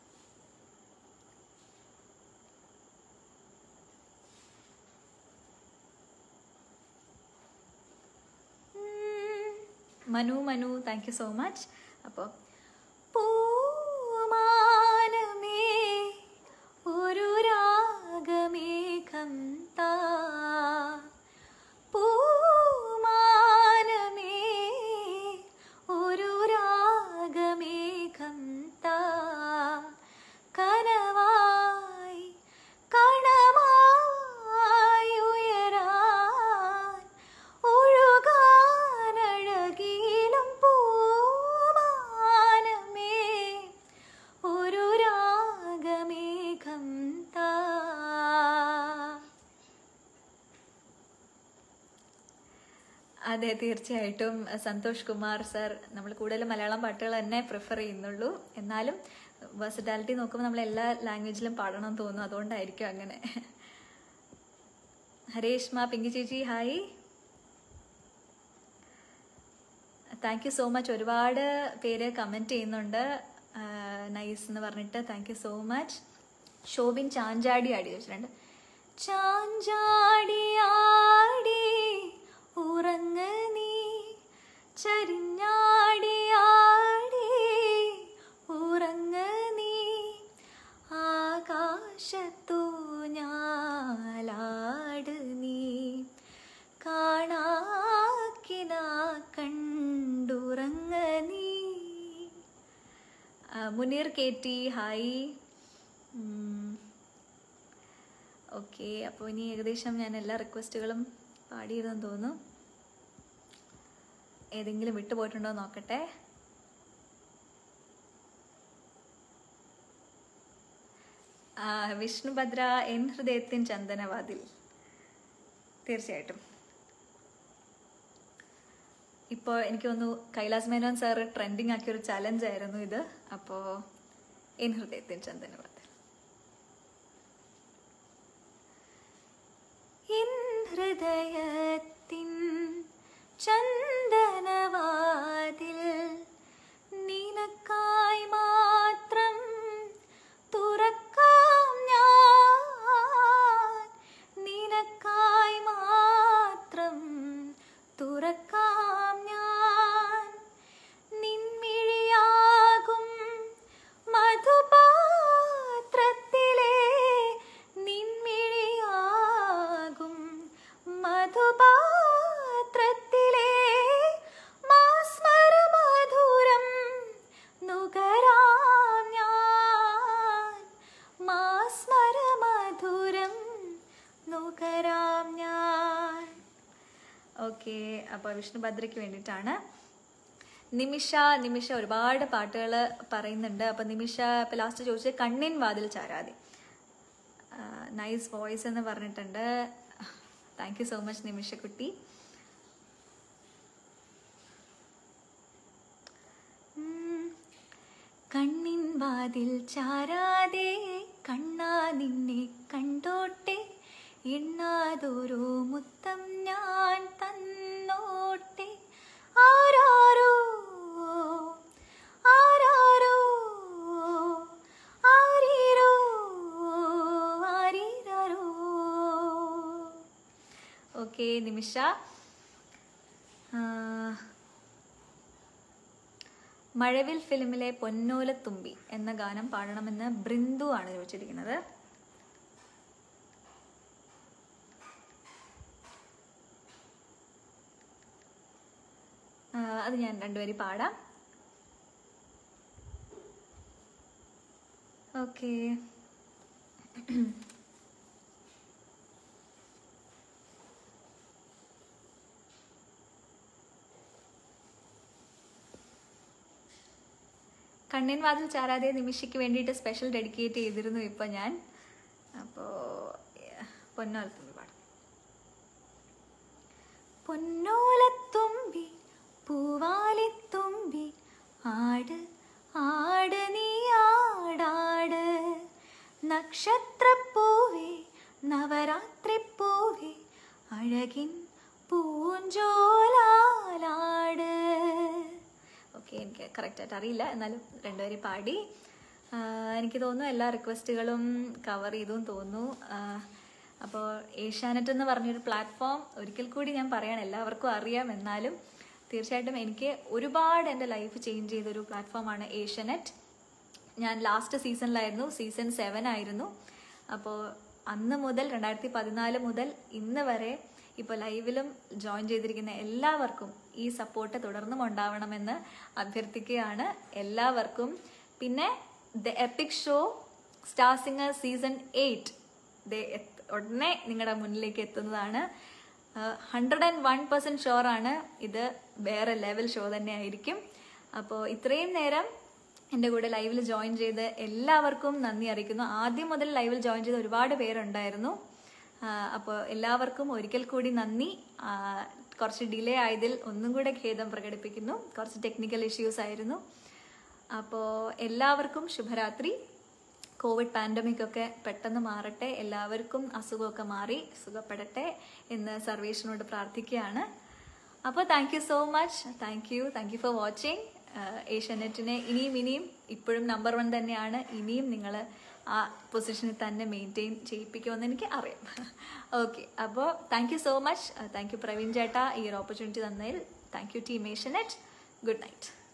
S1: Manu Manu thank you so much അപ്പോൾ പൂമാനമേ ഒരു രാഗമേഘം താ പൂമാനമേ ഒരു രാഗമേഘം താ കനവായി കണമായി ഉയരാൻ ഒഴുകാനഴകിലും പൂമാനമേ ഒരു രാഗമേഘം താ അതെ തീർച്ചയായിട്ടും സന്തോഷ് കുമാർ സർ നമ്മൾ കൂടുതലും മലയാളം പാട്ടുകൾ തന്നെ പ്രിഫർ ചെയ്യുന്നുള്ളൂ എന്നാലും വേഴ്സിറ്റാലിറ്റി നോക്കുമ്പോൾ നമ്മൾ എല്ലാ ലാംഗ്വേജിലും പാടണം എന്ന് തോന്നും അതുകൊണ്ടായിരിക്കും അങ്ങനെ ഹരേഷ്മ പിങ്കി ചേച്ചി hi thank you so much ഒരുപാട് പേര് കമൻറ്റ് ചെയ്യുന്നുണ്ട് നൈസ് എന്ന് പറഞ്ഞിട്ട് thank you so much Shobin ചാഞ്ചാടി ആടി ചോദിച്ചിട്ടുണ്ട് ചാഞ്ചാടി ആടി ഉറങ്ങ നീ ചരിഞ്ഞാടി ആടി ഉറങ്ങ നീ ആകാശത്തു ഞാലാട് നീ കാണാക്കിന കണ്ടുറങ്ങ നീ ആ, Muneer K T hi okay അപ്പോൾ ഇനി ഏകദേശം ഞാൻ എല്ലാ റിക്വസ്റ്റുകളും പാടിയതെന്ന് തോന്നുന്നു ഏതെങ്കിലും വിട്ടുപോയിട്ടുണ്ടോ എന്ന് നോക്കട്ടെ ആ, വിഷ്ണുഭദ്ര എൻ ഹൃദയത്തിൻ ചന്ദനവാതിൽ തീർച്ചയായിട്ടും ഇപ്പോൾ എനിക്ക് തോന്നുന്നു കൈലാസ് മേനോൻ സാർ ട്രെൻഡിങ് ആക്കിയൊരു ചലഞ്ച് ആയിരുന്നു ഇത് അപ്പോൾ എൻ ഹൃദയത്തിൻ ചന്ദനവാതിൽ എൻ ഹൃദയത്തിൻ ചന്ദനവാതിൽ നിനക്കായി മാത്രം തുറക്കാം ഞാൻ നിനക്കായി മാത്രം തുറക്കാം ഞാൻ നിൻമിഴിയാകും മധുപാത്രത്തിലെ നിൻമിഴിയാകും മധുപാത്രത്തിലെ മാസ്മരമധുരം നുകരാം ഞാൻ മാസ്മരമധുരം നുകരാം ഞാൻ ഓക്കെ അപ്പോൾ വിഷ്ണുഭദ്രയ്ക്ക് വേണ്ടിയിട്ടാണ് നിമിഷ നിമിഷ ഒരുപാട് പാട്ടുകൾ പറയുന്നുണ്ട് അപ്പം നിമിഷ ഇപ്പം ലാസ്റ്റ് ചോദിച്ചത് കണ്ണിൻ വാതിൽ ചാരാതെ നൈസ് വോയിസ് എന്ന് പറഞ്ഞിട്ടുണ്ട് താങ്ക് യു സോ മച്ച് നിമിഷക്കുട്ടി ഉം. കണ്ണിൻ വാതിൽ ചാരാതെ കണ്ണാ നിന്നെ കണ്ടോട്ടെ എണ്ണാതൊരു മുത്തം ഞാൻ തന്നോട്ടെ ആരാരോ ആരാരോ ആരീരോ ആരീരോ ഓക്കെ നിമിഷ ആ, മഴവിൽ ഫിലിമിലെ പൊന്നോലത്തുമ്പി എന്ന ഗാനം പാടണമെന്ന് ബൃന്ദു ആണ് ചോദിച്ചിരിക്കുന്നത് ആ, അത് ഞാൻ രണ്ടുപേരി പാടാം ഓക്കെ കണ്ണിൻ വാതിൽ ചാരാതെ നിമിഷയ്ക്ക് വേണ്ടിയിട്ട് സ്പെഷ്യൽ ഡെഡിക്കേറ്റ് ചെയ്തിരുന്നു ഇപ്പം ഞാൻ അപ്പോൾ പൊന്നോലത്തുമ്പി പാടാം പൊന്നോലത്തുമ്പി പൂവാലിത്തുമ്പി ആട് ആട് നീ ആടാട് നക്ഷത്രപ്പൂവേ നവരാത്രിപ്പൂവേ അഴകിൻ പൂഞ്ചോലാലാട് ഓക്കെ എനിക്ക് കറക്റ്റായിട്ട് അറിയില്ല എന്നാലും രണ്ടുപേരും പാടി ആ, എനിക്ക് തോന്നുന്നു എല്ലാ റിക്വസ്റ്റുകളും കവർ ചെയ്തും തോന്നുന്നു അപ്പോൾ ഏഷ്യാനെറ്റ് എന്ന് പറഞ്ഞൊരു പ്ലാറ്റ്ഫോം ഒരിക്കൽ കൂടി ഞാൻ പറയണം എല്ലാവർക്കും അറിയാം എന്നാലും തീർച്ചയായിട്ടും എനിക്ക് ഒരുപാട് എൻ്റെ ലൈഫ് ചേഞ്ച് ചെയ്തൊരു പ്ലാറ്റ്ഫോമാണ് ഏഷ്യാനെറ്റ് ഞാൻ ലാസ്റ്റ് സീസണിലായിരുന്നു സീസൺ സെവൻ ആയിരുന്നു അപ്പോൾ അന്ന് മുതൽ രണ്ടായിരത്തി പതിനാല് മുതൽ ഇന്ന് വരെ ഇപ്പോൾ ലൈവിലും ജോയിൻ ചെയ്തിരിക്കുന്ന എല്ലാവർക്കും ഈ സപ്പോർട്ട് തുടർന്നും ഉണ്ടാവണമെന്ന് അഭ്യർത്ഥിക്കുകയാണ് എല്ലാവർക്കും പിന്നെ the epic show star singer season eight ഉടനെ നിങ്ങളുടെ മുന്നിലേക്ക് എത്തുന്നതാണ് ഹൺഡ്രഡ് ആൻഡ് വൺ പെർസെൻറ്റ് ഷുവറാണ് ഇത് വേറെ ലെവൽ ഷോ തന്നെ ആയിരിക്കും അപ്പോൾ ഇത്രയും നേരം എൻ്റെ കൂടെ ലൈവിൽ ജോയിൻ ചെയ്ത് എല്ലാവർക്കും നന്ദി അറിയിക്കുന്നു ആദ്യം മുതൽ ലൈവിൽ ജോയിൻ ചെയ്ത ഒരുപാട് പേരുണ്ടായിരുന്നു അപ്പോൾ എല്ലാവർക്കും ഒരിക്കൽ കൂടി നന്ദി ആ, കുറച്ച് ഡിലേ ആയതിൽ ഒന്നും കൂടെ ഖേദം പ്രകടിപ്പിക്കുന്നു കുറച്ച് ടെക്നിക്കൽ ഇഷ്യൂസ് ആയിരുന്നു അപ്പോൾ എല്ലാവർക്കും ശുഭരാത്രി കോവിഡ് പാൻഡമിക് ഒക്കെ പെട്ടെന്ന് മാറട്ടെ എല്ലാവർക്കും അസുഖമൊക്കെ മാറി സുഖപ്പെടട്ടെ എന്ന് സർവേഷനോട് പ്രാർത്ഥിക്കുകയാണ് അപ്പോൾ thank you so much thank you thank you for watching ഏഷ്യാനെറ്റിനെ ഇനിയും ഇനിയും ഇപ്പോഴും നമ്പർ വൺ തന്നെയാണ് ഇനിയും നിങ്ങൾ ആ പൊസിഷനിൽ തന്നെ മെയിൻറ്റെയിൻ ചെയ്യിപ്പിക്കുമെന്ന് എനിക്ക് അറിയാം ഓക്കെ അപ്പോൾ thank you so much thank you Praveen ചേട്ടാ ഈ ഒരു ഓപ്പർച്യൂണിറ്റി തന്നതിൽ thank you team Asianet good night